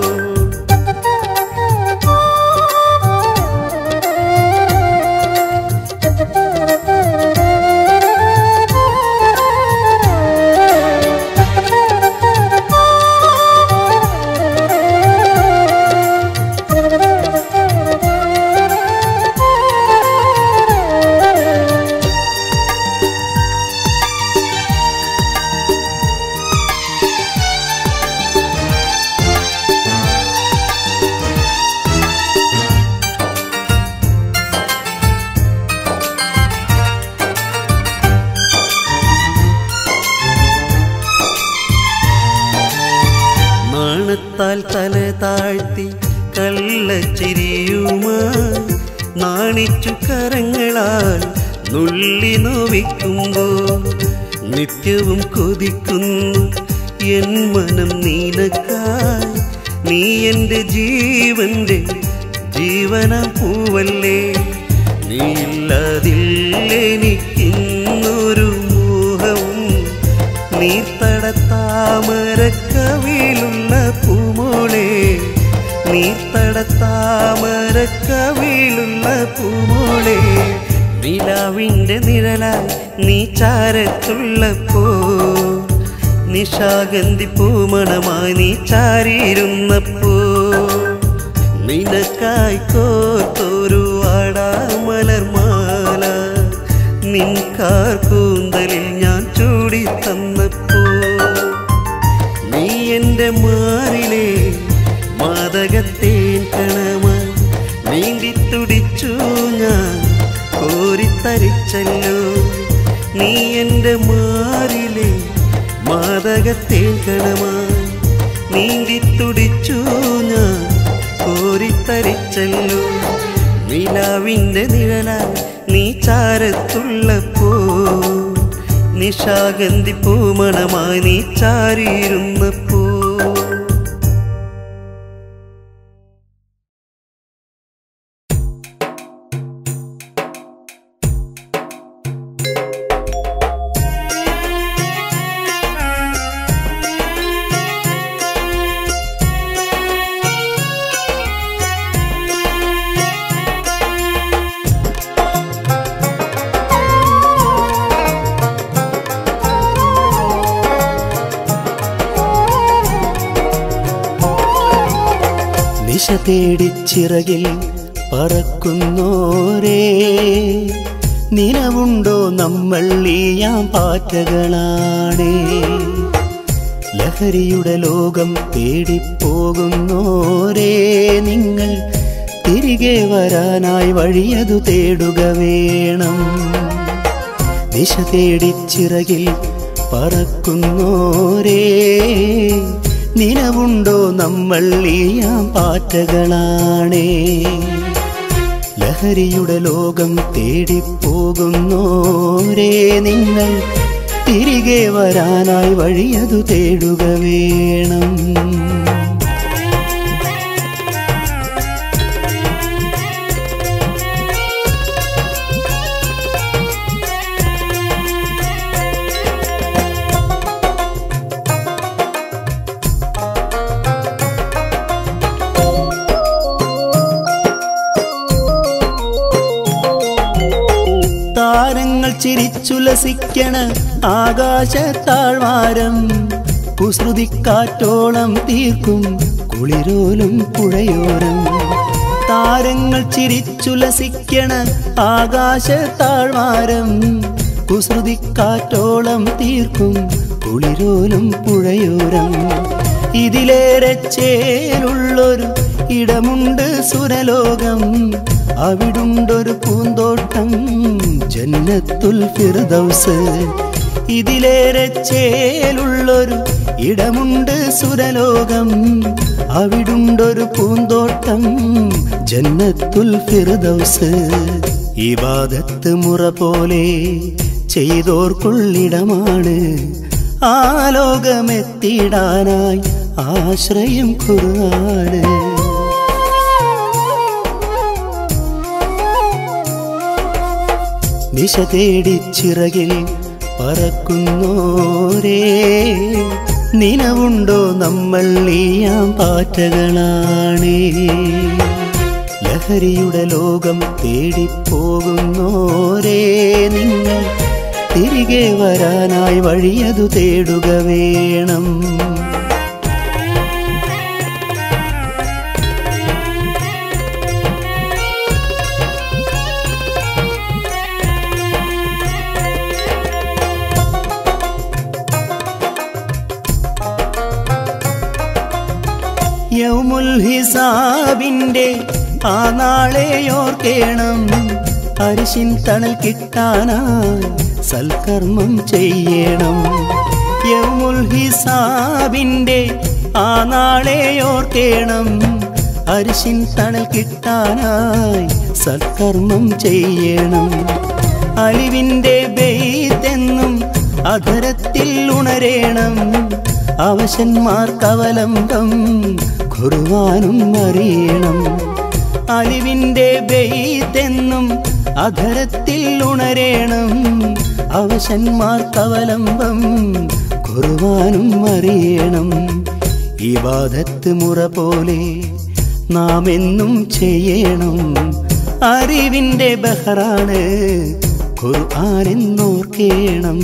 നാണത്താൽ തല താഴ്ത്തി കള്ളച്ചിരിയുമായി നാണിച്ചു കരങ്ങളാൽ നുള്ളി നോവിക്കുമ്പോൾ നിത്യവും കൊതിക്കുന്നു എൻ മനം നീനക്കായി നീ എൻ്റെ ജീവന്റെ ജീവന പൂവല്ലേ നീയില്ലാതില്ലെനിക്കിന്നൊരു മോഹവും നീർത്തടത്താമരക്കവിലുള്ള പൂമോളെ നീർത്തടത്താമരക്കവിലുള്ള പൂമോളെ നിലാവിൻ്റെ നിഴലായി നീ ചാരത്തുള്ളപ്പോ നിശാഗന്ധി പൂമണമായി നീ ചാരിയിരുന്നപ്പോ നിനക്കായി കോർത്തൊരു വാടാമലർമാല നിൻ കാർ കൂന്തലിൽ ഞാൻ ചൂടി തന്നപ്പോ നീ എൻ്റെ മാറിലെ മാതകത്തേൻ കണമായി നീന്തി തുടിച്ചു ഞാൻ കോരിത്തരിച്ചല്ലോ നീ എൻ്റെ മാറിലെ മാതകത്തേൻ കണമായി നീന്തി തുടിച്ചു ഞാൻ കോരിത്തരിച്ചല്ലോ നിലാവിൻ്റെ നിഴലായി നീ ചാരത്തുള്ളപ്പോ നിശാഗന്ധി പൂമണമായി നീ ചാരിയിരുന്നപ്പോ ആ ദിശ തേടിച്ചിറകിൽ പറക്കുന്നോരേ നിലവുണ്ടോ നമ്മൾ ഈയാം പാറ്റകളാണേ ലഹരിയുടെ ലോകം തേടിപ്പോകുന്നോരേ നിങ്ങൾ തിരികെ വരാനായി വഴിയതു തേടുക വേണം ദിശ തേടിച്ചിറകിൽ പറക്കുന്നോരേ നിലവുണ്ടോ നമ്മൾ ഈയാം പാറ്റകളാണേ ലഹരിയുടെ ലോകം തേടിപ്പോകുന്നോരേ നിങ്ങൾ തിരികെ വരാനായി വഴിയതു തേടുക വേണം താരങ്ങൾ ചിരിച്ചുലസിക്കണ ആകാശത്താഴ്വാരം കുസൃതിക്കാറ്റോളം തീർക്കും കുളിരോലും പുഴയോരം താരങ്ങൾ ചിരിച്ചുലസിക്കണ ആകാശത്താഴ്വാരം കുസൃതിക്കാറ്റോളം തീർക്കും കുളിരോലും പുഴയോരം ഇതിലേറെ ചേലുള്ളൊരു ഇടമുണ്ട് സുരലോകം അവിടുണ്ടൊരു പൂന്തോട്ടം ജന്നത്തുൽ ഫിർദൗസ് ഇതിലേറെ ചേലുള്ളൊരു ഇടമുണ്ട് സുരലോകം അവിടുണ്ടൊരു പൂന്തോട്ടം ജന്നത്തുൽ ഫിർദൗസ് ഇബാദത്ത് മുറ പോലെ ചെയ്തോർക്കുള്ളിടമാണ് ആ ലോകമെത്തിയിടാനായി ആശ്രയം ഖുർആന് ദിശ തേടിച്ചിറകിൽ പറക്കുന്നോരേ നിലവുണ്ടോ നമ്മൾ ഈയാം പാറ്റകളാണേ ലഹരിയുടെ ലോകം തേടിപ്പോകുന്നോരേ നിങ്ങൾ തിരികെ വരാനായി വഴിയതു തേടുക വേണം യൗമുൽ ഹിസാബിന്റെ ആ നാളെയോർക്കേണം അരിശിൻ തണൽ കിട്ടാനായി സൽക്കർമ്മം ചെയ്യണം യൗമുൽ ഹിസാബിന്റെ ആ നാളെയോർക്കേണം അരിശിൻ തണൽ കിട്ടാനായി സൽക്കർമ്മം ചെയ്യണം അലിവിന്റെ ബെയ്തെന്നും അധരത്തിൽ ഉണരേണം അവശന്മാർക്കവലംബം ഖുർവാനും അറിയണം അലിവിന്റെ ബെയ്തെന്നും അധരത്തിൽ ഉണരേണം അവശന്മാർക്കവലംബം ഖുർവാനും അറിയണം ഈ ബാധത്ത് മുറ പോലെ നാം എന്നും ചെയ്യണം അറിവിന്റെ ബഹറാണ് ഖുർആാനെന്നോർക്കേണം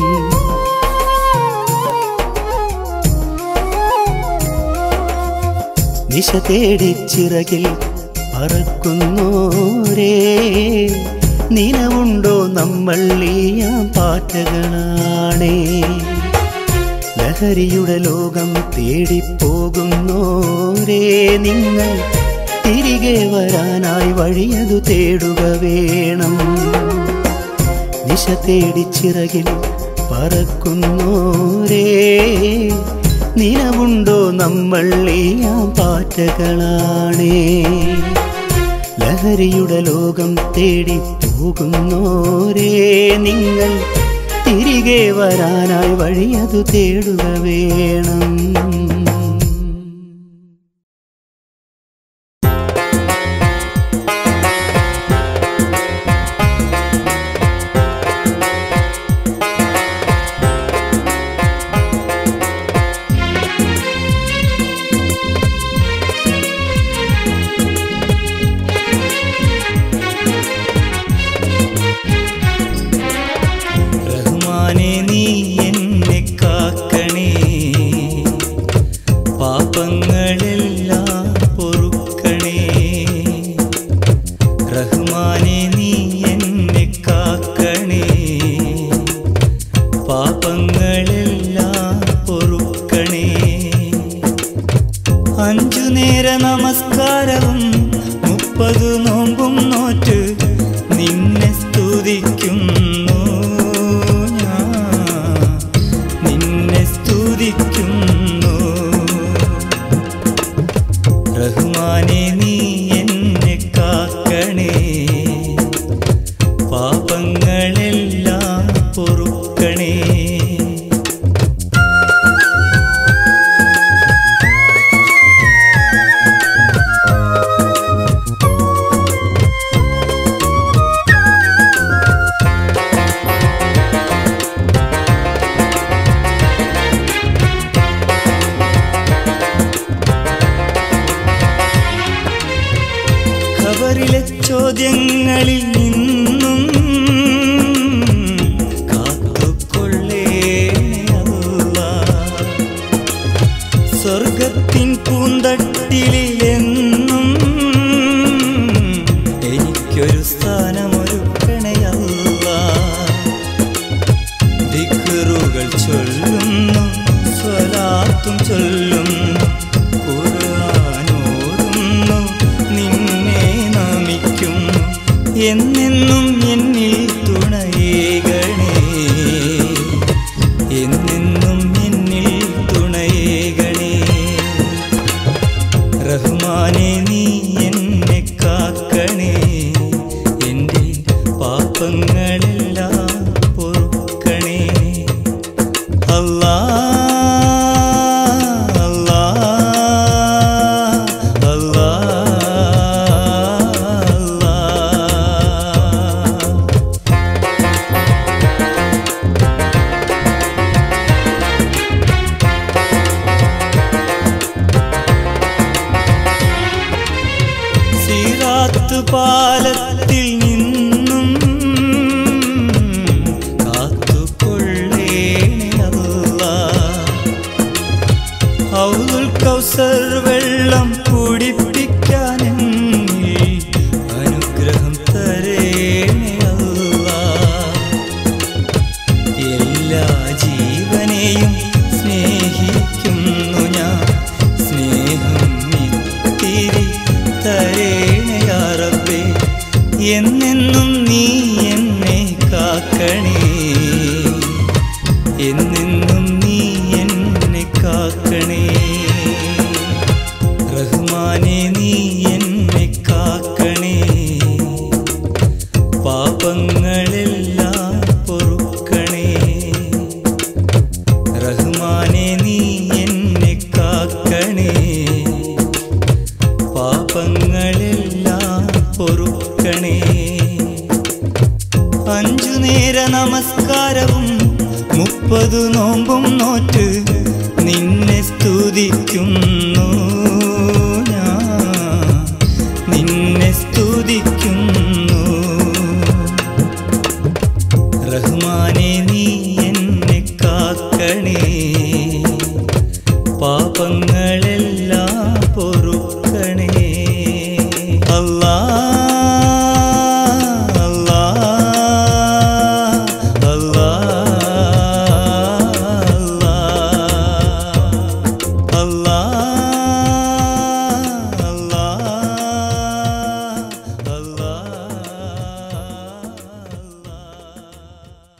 ദിശ തേടിച്ചിറകിൽ പറക്കുന്നോരേ നിലവുണ്ടോ നമ്മൾ ഈയാം പാറ്റകളാണേ ലഹരിയുടെ ലോകം തേടിപ്പോകുന്നോരേ നിങ്ങൾ തിരികെ വരാനായി വഴിയതു തേടുക വേണം ദിശ തേടിച്ചിറകിൽ പറക്കുന്നോരേ നിലവുണ്ടോ നമ്മൾ ഈയാം പാറ്റകളാണേ ലഹരിയുടെ ലോകം തേടി പോകുന്നോരേ നിങ്ങൾ തിരികെ വരാനായി വഴിയതു തേടുക വേണം റഹ്മാനെ നീ എന്നെ കാക്കണേ പാപങ്ങളെല്ലാം പൊറുക്കണേ അഞ്ചു നേര നമസ്കാരവും മുപ്പത് നോമ്പും നോറ്റ് നിന്നെ സ്തുതിക്കുന്നു ഞാൻ നിന്നെ സ്തുതിക്കുന്നു റഹ്മാനെ നീ എന്നെ കാക്കണേ പാപങ്ങളെല്ലാം പൊറുക്കണേ ഖബറിലെ ചോദ്യങ്ങളിൽ നിന്നും കാത്തുകൊള്ളേണേ അല്ലാ. സ്വർഗത്തിൻ പൂന്തട്ടിലെന്നും എനിക്കൊരു സ്ഥാനമൊരുക്കണയല്ല ദിക്കറുകൾ ചൊല്ലുന്നു സ്വലാത്തും ചൊല്ലുന്നു ഖുർആനോതുന്നു നിന്നെ നമിക്കുന്നു എന്നെന്നും എന്നിൽ തുണയേകണേ എന്നെന്നും എന്നിൽ തുണയേകണേ റഹ്മാനെ നീ എന്നെ കാക്കണേ എൻ്റെ പാപങ്ങളെല്ലാം പൊറുക്കണേ അല്ലാ അല്ലാ അല്ലാ അല്ലാ സിറാത്ത് പാലത്തിൽ നിന്നും കാത്തുകൊള്ളേണേ അല്ലാ. ഹൗലുൽ കൗസർ വെള്ളം കുടിപ്പിക്കാൻ എന്നിൽ അനുഗ്രഹം തരേണേ അല്ലാ. എല്ലാ ജീവനെയും സ്നേഹിക്കുന്നു ഞാൻ സ്നേഹം ഇത്തിരി തരേണയാറബേ എന്നെന്നും നീ എന്നെ കാക്കണേ എന്നെന്നും നീ എന്നെ കാക്കണേ റഹ്മാനെ നീ എന്നെ കാക്കണേ പാപങ്ങളെല്ലാം പൊറുക്കണേ റഹ്മാനെ നീ എന്നെ കാക്കണേ പാപങ്ങളെല്ലാം പൊറുക്കണേ അഞ്ചു നേര നമസ്കാരവും മുപ്പതു നോമ്പും നോറ്റ് നിന്നെ സ്തുതിക്കുന്നു ഞാൻ നിന്നെ സ്തുതിക്കുന്നു റഹ്മാനെ നീ എന്നെ കാക്കണേ പാപങ്ങളെല്ലാം പൊറുക്കണേ അല്ലാ അല്ലാ അല്ലാ അല്ലാ അല്ലാ അല്ലാ അല്ലാ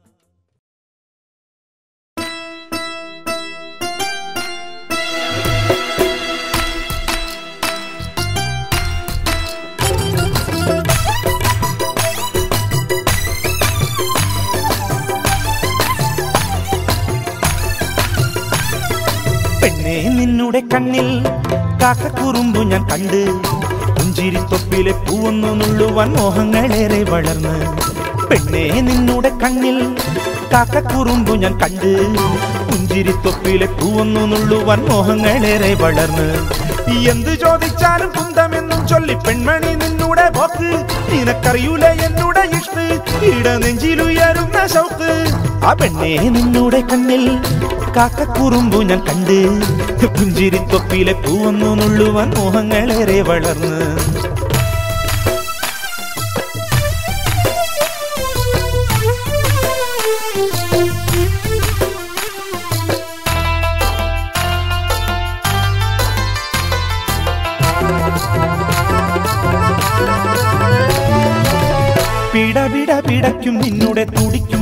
പെണ്ണെ നിന്നുടെ കണ്ണിൽ കാക്കക്കുറുമ്പു ഞാൻ കണ്ട് പുഞ്ചിരിത്തൊപ്പിലെ പൂവൊന്നു നുള്ളുവാൻ മോഹങ്ങളേറെ വളർന്ന് പെണ്ണെ നിന്നുടെ കണ്ണിൽ കാക്കക്കുറുമ്പു ഞാൻ കണ്ട് പുഞ്ചിരിത്തൊപ്പിലെ പൂവൊന്നു നുള്ളുവാൻ മോഹങ്ങളേറെ വളർന്ന് എന്ത് ചോദിച്ചാലും കുന്തമെന്നും ചൊല്ലി പെൺമണി നിന്നുടെ പോക്ക് നിനക്കറിയൂല എന്നുടെ ഇഷ്ട് ഇട നെഞ്ചിലുയരുന്ന ശൗക്ക് ആ പെണ്ണെ നിന്നുടെ കണ്ണിൽ കാക്കക്കുറുമ്പു ഞാൻ കണ്ട് പുഞ്ചിരിത്തൊപ്പിലെ പൂവൊന്നു നുള്ളുവാൻ മോഹങ്ങളേറെ വളർന്ന് Thank you.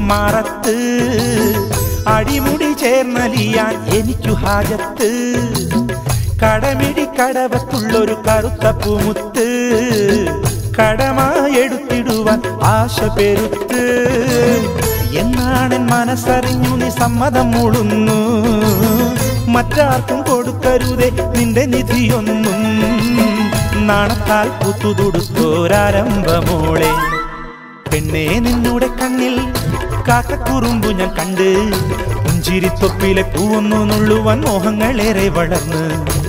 മാറത്ത് അടിമുടി ചേർന്നലിയാൻ എനിക്കു ഹാജത്ത് കടമിടി കടവത്തുള്ളൊരു കറുത്ത പൂമുത്ത് കടമായെടുത്തിടുവാൻ ആശ പെരുത്ത് എന്നാണെൻ മനസ്സറിഞ്ഞു നീ സമ്മതം മൂളുന്നു മറ്റാർക്കും കൊടുക്കരുതേ നിന്റെ നിധിയൊന്നും നാണത്താൽ പുത്തുതുടുത്തോരാരംഭമോളെ പെണ്ണേ നിന്നൂടെ കണ്ണിൽ കാക്കക്കുറുമ്പു ഞാൻ കണ്ട് പുഞ്ചിരിത്തൊപ്പിലെ പൂവൊന്നു നുള്ളുവാൻ മോഹങ്ങളേറെ വളർന്ന്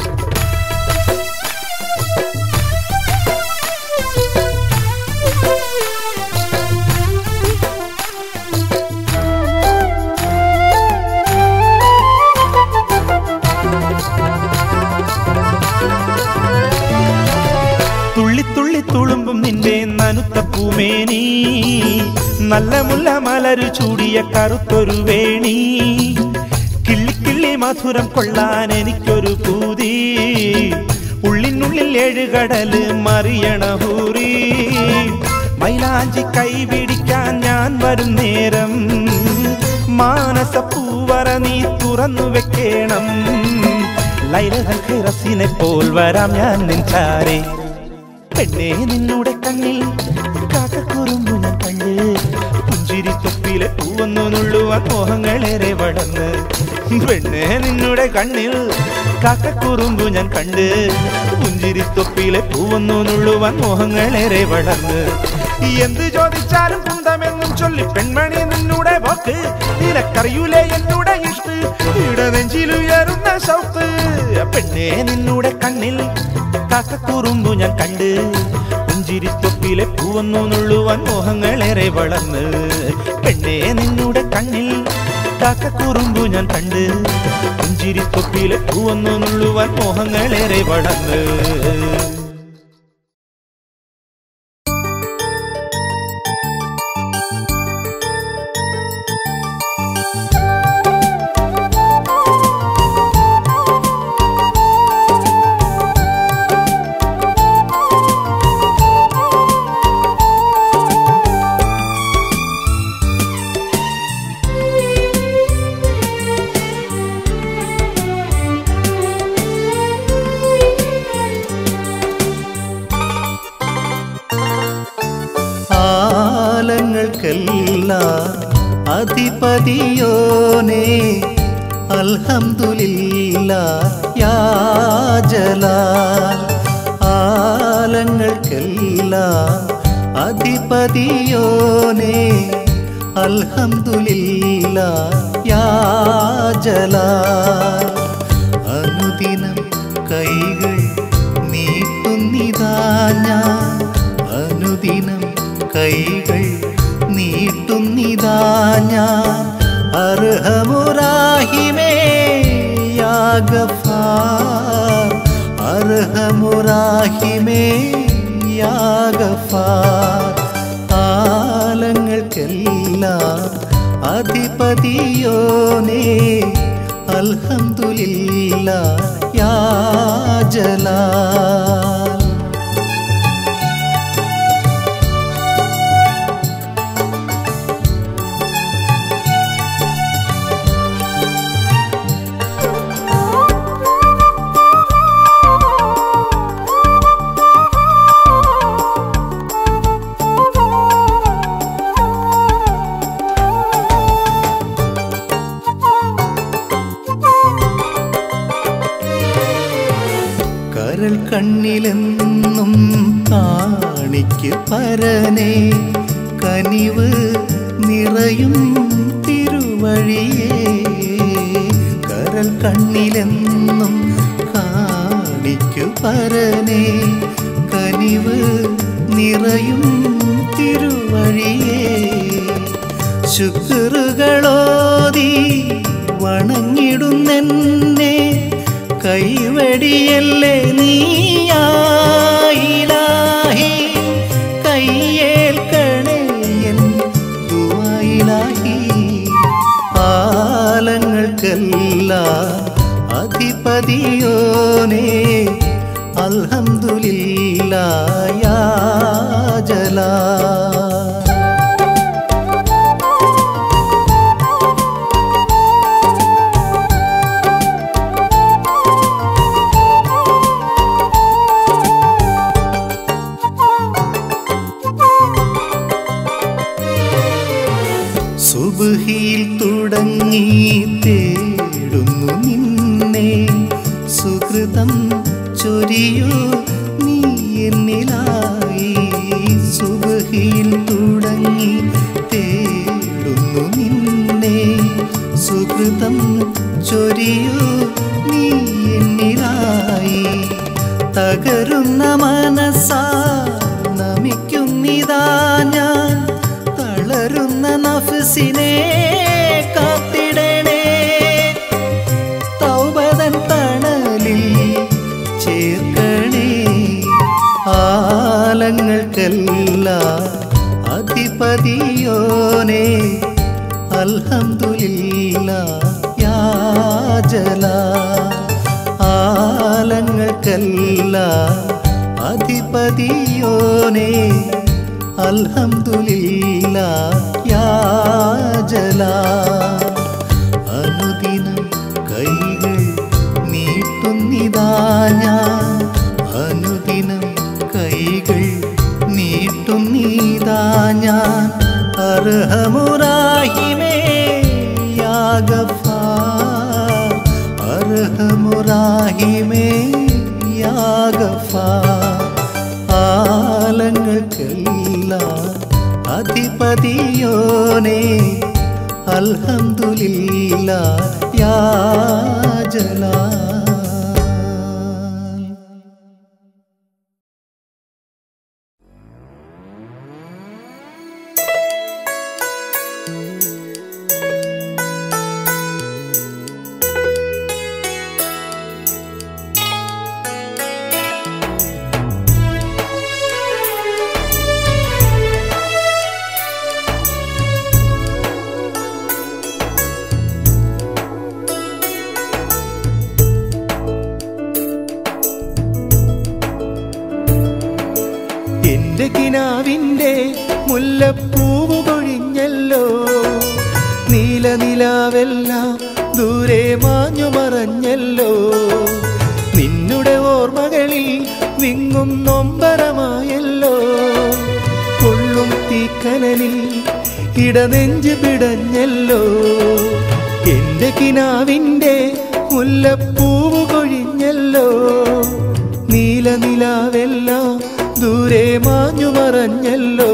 തുള്ളി തുള്ളി തുളുമ്പും നിന്റെ നനുത്ത പൂമേനി നല്ല മുല്ല മലരു ചൂടിയ കറുത്തൊരു വേണി കിള്ളി കിള്ളി മധുരം കൊള്ളാൻ എനിക്കൊരു പൂതി ഉള്ളിനുള്ളിൽ ഏഴുകടല് മറിയണ ഹൂറി മൈലാഞ്ചി കൈപിടിക്കാൻ ഞാൻ വരും നേരം മാനസ പൂവറ നീ തുറന്നു വെക്കേണം ലൈലഹൽ ഖൈറസിനെ പോൽ വരാം ഞാൻ നിൻചാരേ പെണ്ണേ നിന്നൂടെ കണ്ണിൽ കാക്കക്കുറുമ്പു ഞാൻ കണ്ട് പുഞ്ചിരി തൊപ്പിലെ പൂവന്നു നുള്ളുവാൻ മോഹങ്ങളേറെ വളർന്ന് പെണ്ണേ നിന്നൂടെ കണ്ണിൽ കാക്കക്കുറുമ്പു ഞാൻ കണ്ട് പുഞ്ചിരി തൊപ്പിലെ പൂവന്നു നുള്ളുവാൻ മോഹങ്ങളേറെ വളർന്ന് എന്ത് ചോദിച്ചാലും കുന്തമെന്നും ചൊല്ലി പെൺമണി നിന്നൂടെ പോക്ക് നിനക്കറിയൂലേ എന്നൂടെ ഇഷ്ട ഇടനെഞ്ചിലുയരുന്ന ശൗത്ത് പെണ്ണേ നിന്നൂടെ കണ്ണിൽ കാക്കക്കുറുമ്പു ഞാൻ കണ്ട് പുഞ്ചിരിത്തൊപ്പിലെ പൂവന്നു നുള്ളുവാൻ മോഹങ്ങളേറെ വളർന്ന് പെണ്ണേ നിന്നൂടെ കണ്ണിൽ കാക്കക്കുറുമ്പു ഞാൻ കണ്ട് പുഞ്ചിരിത്തൊപ്പിലെ പൂവന്നു നുള്ളുവാൻ മോഹങ്ങളേറെ വളർന്ന് ആലങ്ങൾക്കെല്ലാം അധിപതിയോനെ അൽഹംദുലില്ല യാജലാൽ ആലങ്ങൾക്കെല്ലാം അധിപതിയോനെ അൽഹംദുലില്ല യാജലാൽ അനുദിനം കൈകൾ നീട്ടുന്നിതാ ഞാൻ അനുദിനം കൈകൾ നീട്ടുന്നിതാ ഞാൻ അർഹമുറാഹിമേ യാഗഫാർ അർഹമുറാഹിമേ യാഗഫാർ ആലങ്ങൾക്കെല്ലാം അധിപതിയോനേ അൽഹംദുലില്ല യാജലാൽ കരൾ കണ്ണിലെന്നും കാണിക്ക് പരനെ കനിവ് നിറയും തിരുവഴിയേ കരൾ കണ്ണിലെന്നും കാണിക്കു പരനെ കനിവ് നിറയും തിരുവഴിയേ ശുക്രുകളോതി വണങ്ങിടുന്നെന്നെ കൈവടിയല്ലേ നീയായിലാഹി കയ്യേൽക്കണേ എൻ ദുആയിലാഹി ആലങ്ങൾക്കെല്ലാം അധിപതിയോനേ അൽഹംദുലില്ലാ യാ ജലാ സുബഹിയിൽ തുടങ്ങി തേടുന്നു നിന്നെ സുഹൃതം ചൊരിയൂ നീ എന്നിലായി സുബഹിയിൽ തുടങ്ങി തേടുന്നു നിന്നെ സുഹൃതം ചൊരിയൂ നീ എന്നിലായി തകരുന്ന മനസ്സാ നമിക്കുന്നിതാ ഞാൻ തളരുന്ന നഫ്സിനെ കാത്തിടണേ തൗബതൻ തണലിൽ ചേർക്കണേ ആലങ്ങൾക്കെല്ലാം അധിപതിയോനെ അൽഹംദുലില്ല യാജല ആലങ്ങൾക്കെല്ലാം അധിപതിയോനെ അൽഹംദുലില്ല യാജല അനുദിനം കൈകൾ നീട്ടുന്നിതാ ഞാൻ അനുദിനം കൈകൾ നീട്ടുന്നിതാ ഞാൻ അർഹമുറാഹിമേ യാഗഫാർ അർഹമുറാഹിമേ യാഗഫാർ ആലങ്ങൾക്കെല്ലാം അധിപതിയോനെ അൽഹംദുലില്ല യാജലാ എന്റെ കിനാവിന്റെ മുല്ലപ്പൂവ് കൊഴിഞ്ഞല്ലോ നീലനിലാവെല്ലാം ദൂരെ മാഞ്ഞു മറഞ്ഞല്ലോ നിന്നുടെ ഓർമ്മകളിൽ വിങ്ങും നൊമ്പരമായല്ലോ കൊള്ളും തീക്കനലിൽ ഇടനെഞ്ച് പിടഞ്ഞല്ലോ എന്റെ കിനാവിന്റെ മുല്ലപ്പൂവ് കൊഴിഞ്ഞല്ലോ നീലനിലാവെല്ലാം ദൂരെ മാഞ്ഞു മറഞ്ഞല്ലോ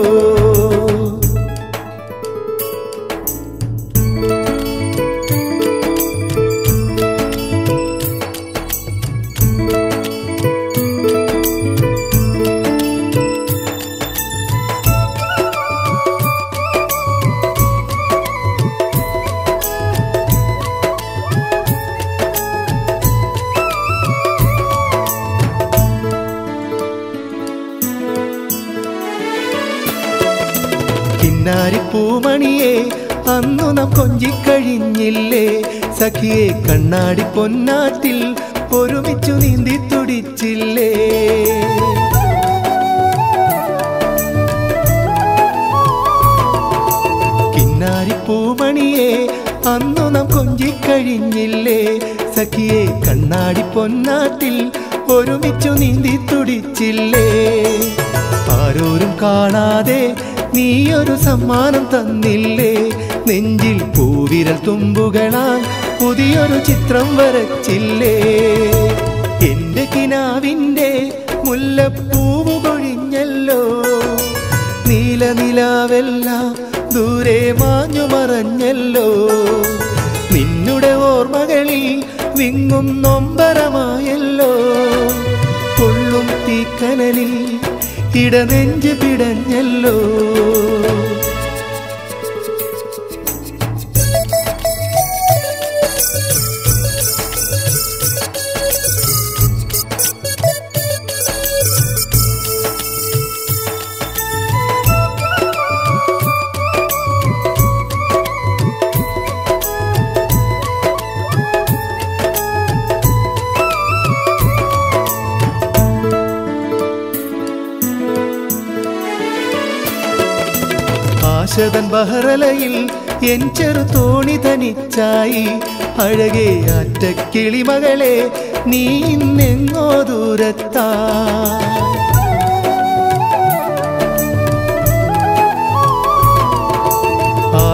കിന്നാരിപ്പൂമണിയെ അന്നു നാം കൊഞ്ചിക്കഴിഞ്ഞില്ലേ സഖിയെ കണ്ണാടി പൊന്നാറ്റിൽ ഒരുമിച്ചു നീന്തി തുടിച്ചില്ലേ കിന്നാരിപ്പൂമണിയെ അന്നു നാം കൊഞ്ചിക്കഴിഞ്ഞില്ലേ സഖിയെ കണ്ണാടി പൊന്നാട്ടിൽ ഒരുമിച്ചു നീന്തി തുടിച്ചില്ലേ ആരോരും കാണാതെ നീയൊരു സമ്മാനം തന്നില്ലേ നെഞ്ചിൽ പൂവിരൽ തുമ്പുകളാൽ പുതിയൊരു ചിത്രം വരച്ചില്ലേ എന്റെ കിനാവിന്റെ മുല്ലപ്പൂവ് കൊഴിഞ്ഞല്ലോ നീലനിലാവെല്ലാം ദൂരെ മാഞ്ഞു മറഞ്ഞല്ലോ നിന്നുടെ ഓർമ്മകളിൽ വിങ്ങും നൊമ്പരമായല്ലോ കൊള്ളും തീക്കനലിൽ ഇടനെഞ്ച് പിടഞ്ഞല്ലോ ആശതൻ ബഹറലയിൽ എൻ ചെറു തോണി തനിച്ചായി അഴകെ അറ്റക്കിളിമകളെ നീ ഇന്നെങ്ങോ ദൂരത്താ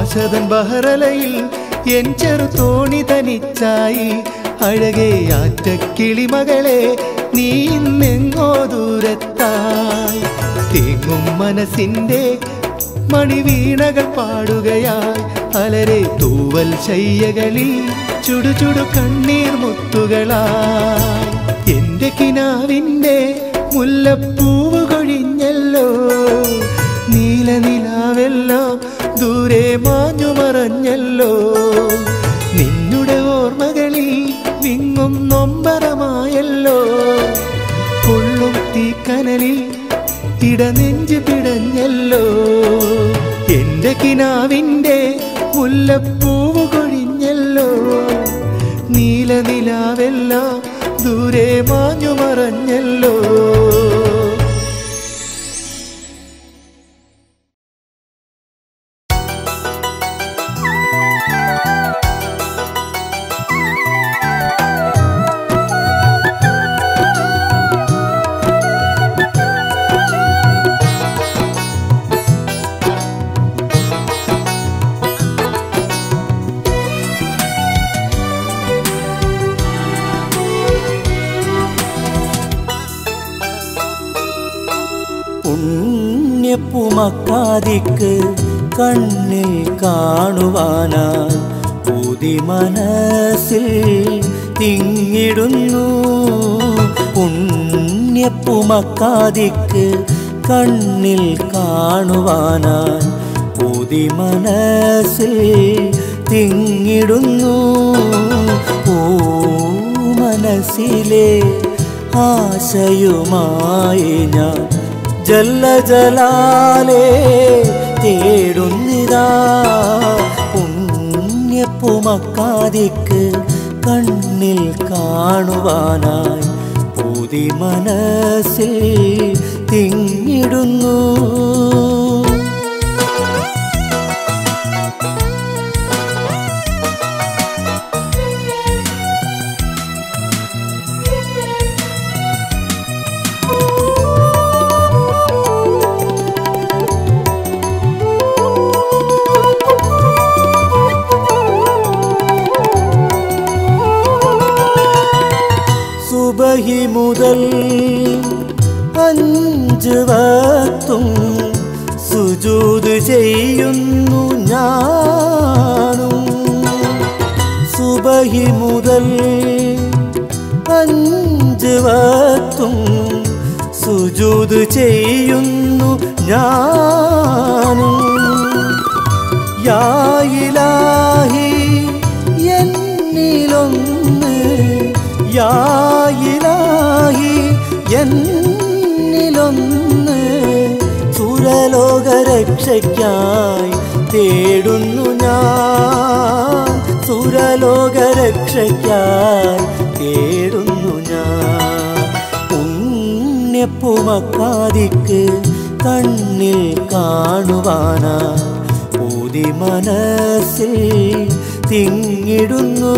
സന്തോഷതൻ ബഹറലയിൽ എൻ ചെറു തോണി തനിച്ചായി അഴകേ ആറ്റക്കിളിമകളെ നീ ഇന്നെങ്ങോ ദൂരത്തായി തേങ്ങും മനസ്സിൻ്റെ മണിവീണകൾ പാടുകയായി അലരെ തൂവൽ ശയ്യകളിൽ ചുടു ചുടു കണ്ണീർ മുത്തുകളായി എന്റെ കിനാവിൻ്റെ മുല്ലപ്പൂവ് കൊഴിഞ്ഞല്ലോ നീലനിലാവെല്ലാം ദൂരെ മാഞ്ഞു മറഞ്ഞല്ലോ നിന്നുടെ ഓർമ്മകളിൽ വിങ്ങും നൊമ്പരമായല്ലോ പൊള്ളും തീക്കനലിൽ ഇടനെഞ്ച് പിടഞ്ഞല്ലോ എന്റെ കിനാവിൻ്റെ മുല്ലപ്പൂവ് കൊഴിഞ്ഞല്ലോ നീലനിലാവെല്ലാം ദൂരെ മാഞ്ഞു മറഞ്ഞല്ലോ പുണ്യപ്പുമക്കാതിക്ക് കണ്ണിൽ കാണുവാനായി പുതി മനസ്സിൽ തിങ്ങിടുന്നു പുണ്യപ്പുമക്കാതിക്ക് കണ്ണിൽ കാണുവാനായി പുതി മനസ്സിൽ തിങ്ങിടുന്നു ഓ മനസ്സിലെ ആശയുമായി ഞാൻ ജല്ല ജലാലേ തേടുന്നിതാ പുണ്യപ്പുമക്കാതിക്ക് കണ്ണിൽ കാണുവാനായി പുതി മനസ്സിൽ തിങ്ങിടുന്നു സുബഹി മുതൽ അഞ്ച് വത്തും സുജൂത് ചെയ്യുന്നു ഞാനും സുബഹി മുതൽ അഞ്ച് വത്തും സുജൂത് ചെയ്യുന്നു ഞാനും യായിലാഹി എന്നിലൊന്ന് യായിലാഹി എന്നിലൊന്ന് സുരലോകരക്ഷയ്ക്കായി തേടുന്നു ഞാൻ സുരലോകരക്ഷയ്ക്കായി തേടുന്നു ഞാൻ പുണ്യപ്പുമക്കാതിക്ക് കണ്ണിൽ കാണുവാനാ പൂതി മനസ്സിൽ തിങ്ങിടുന്നു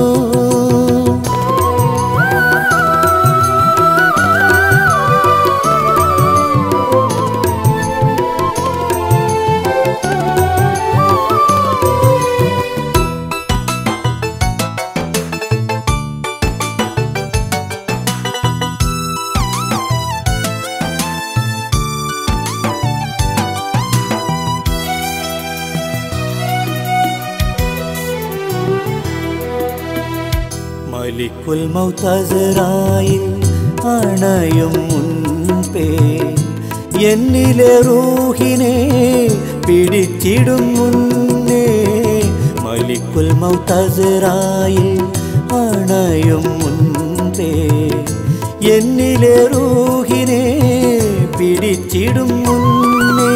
മലിക്കുൽ മൗതസറായിൽ അണയും മുൻപേ എന്നിലെ റൂഹിനെ പിടിച്ചിടും മുന്നേ മലിക്കുൽ മൗതസറായിൽ അണയും മുൻപേ എന്നിലെ റൂഹിനെ പിടിച്ചിടും മുന്നേ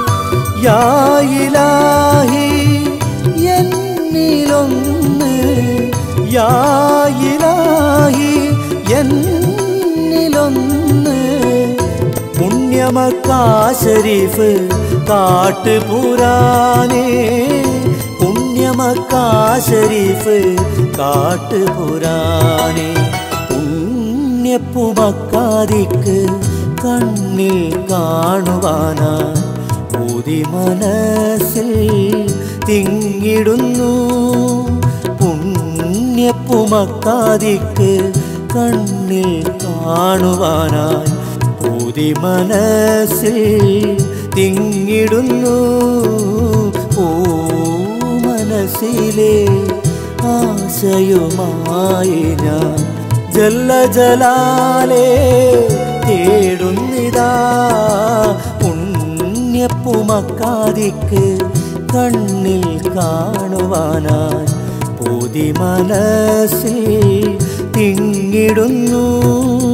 യായിലാഹി എന്നിലൊന്ന് യായിലാഹി എന്നിലൊന്ന് പുണ്യമക്കാ ശരീഫ് കാട്ടുപുരാനേ പുണ്യമക്കാ ശരീഫ് കാട്ടുപുരാനേ പുണ്യപ്പുമക്കാതിക്ക് കണ്ണിൽ കാണുവാനാ പുതി മനസ്സിൽ തിങ്ങിടുന്നു പുണ്യപ്പുമക്കാതിക്ക് കണ്ണിൽ കാണുവാനായി പൂതി മനസ്സിൽ തിങ്ങിടുന്നു ഓ മനസ്സിലെ ആശയുമായി ഞാൻ ജല്ല ജലാലേ തേടുന്നിതാ പുണ്യപ്പുമക്കാതിക്ക് കണ്ണിൽ കാണുവാനായി പൂതി മനസ്സിൽ തിങ്ങിടുന്നു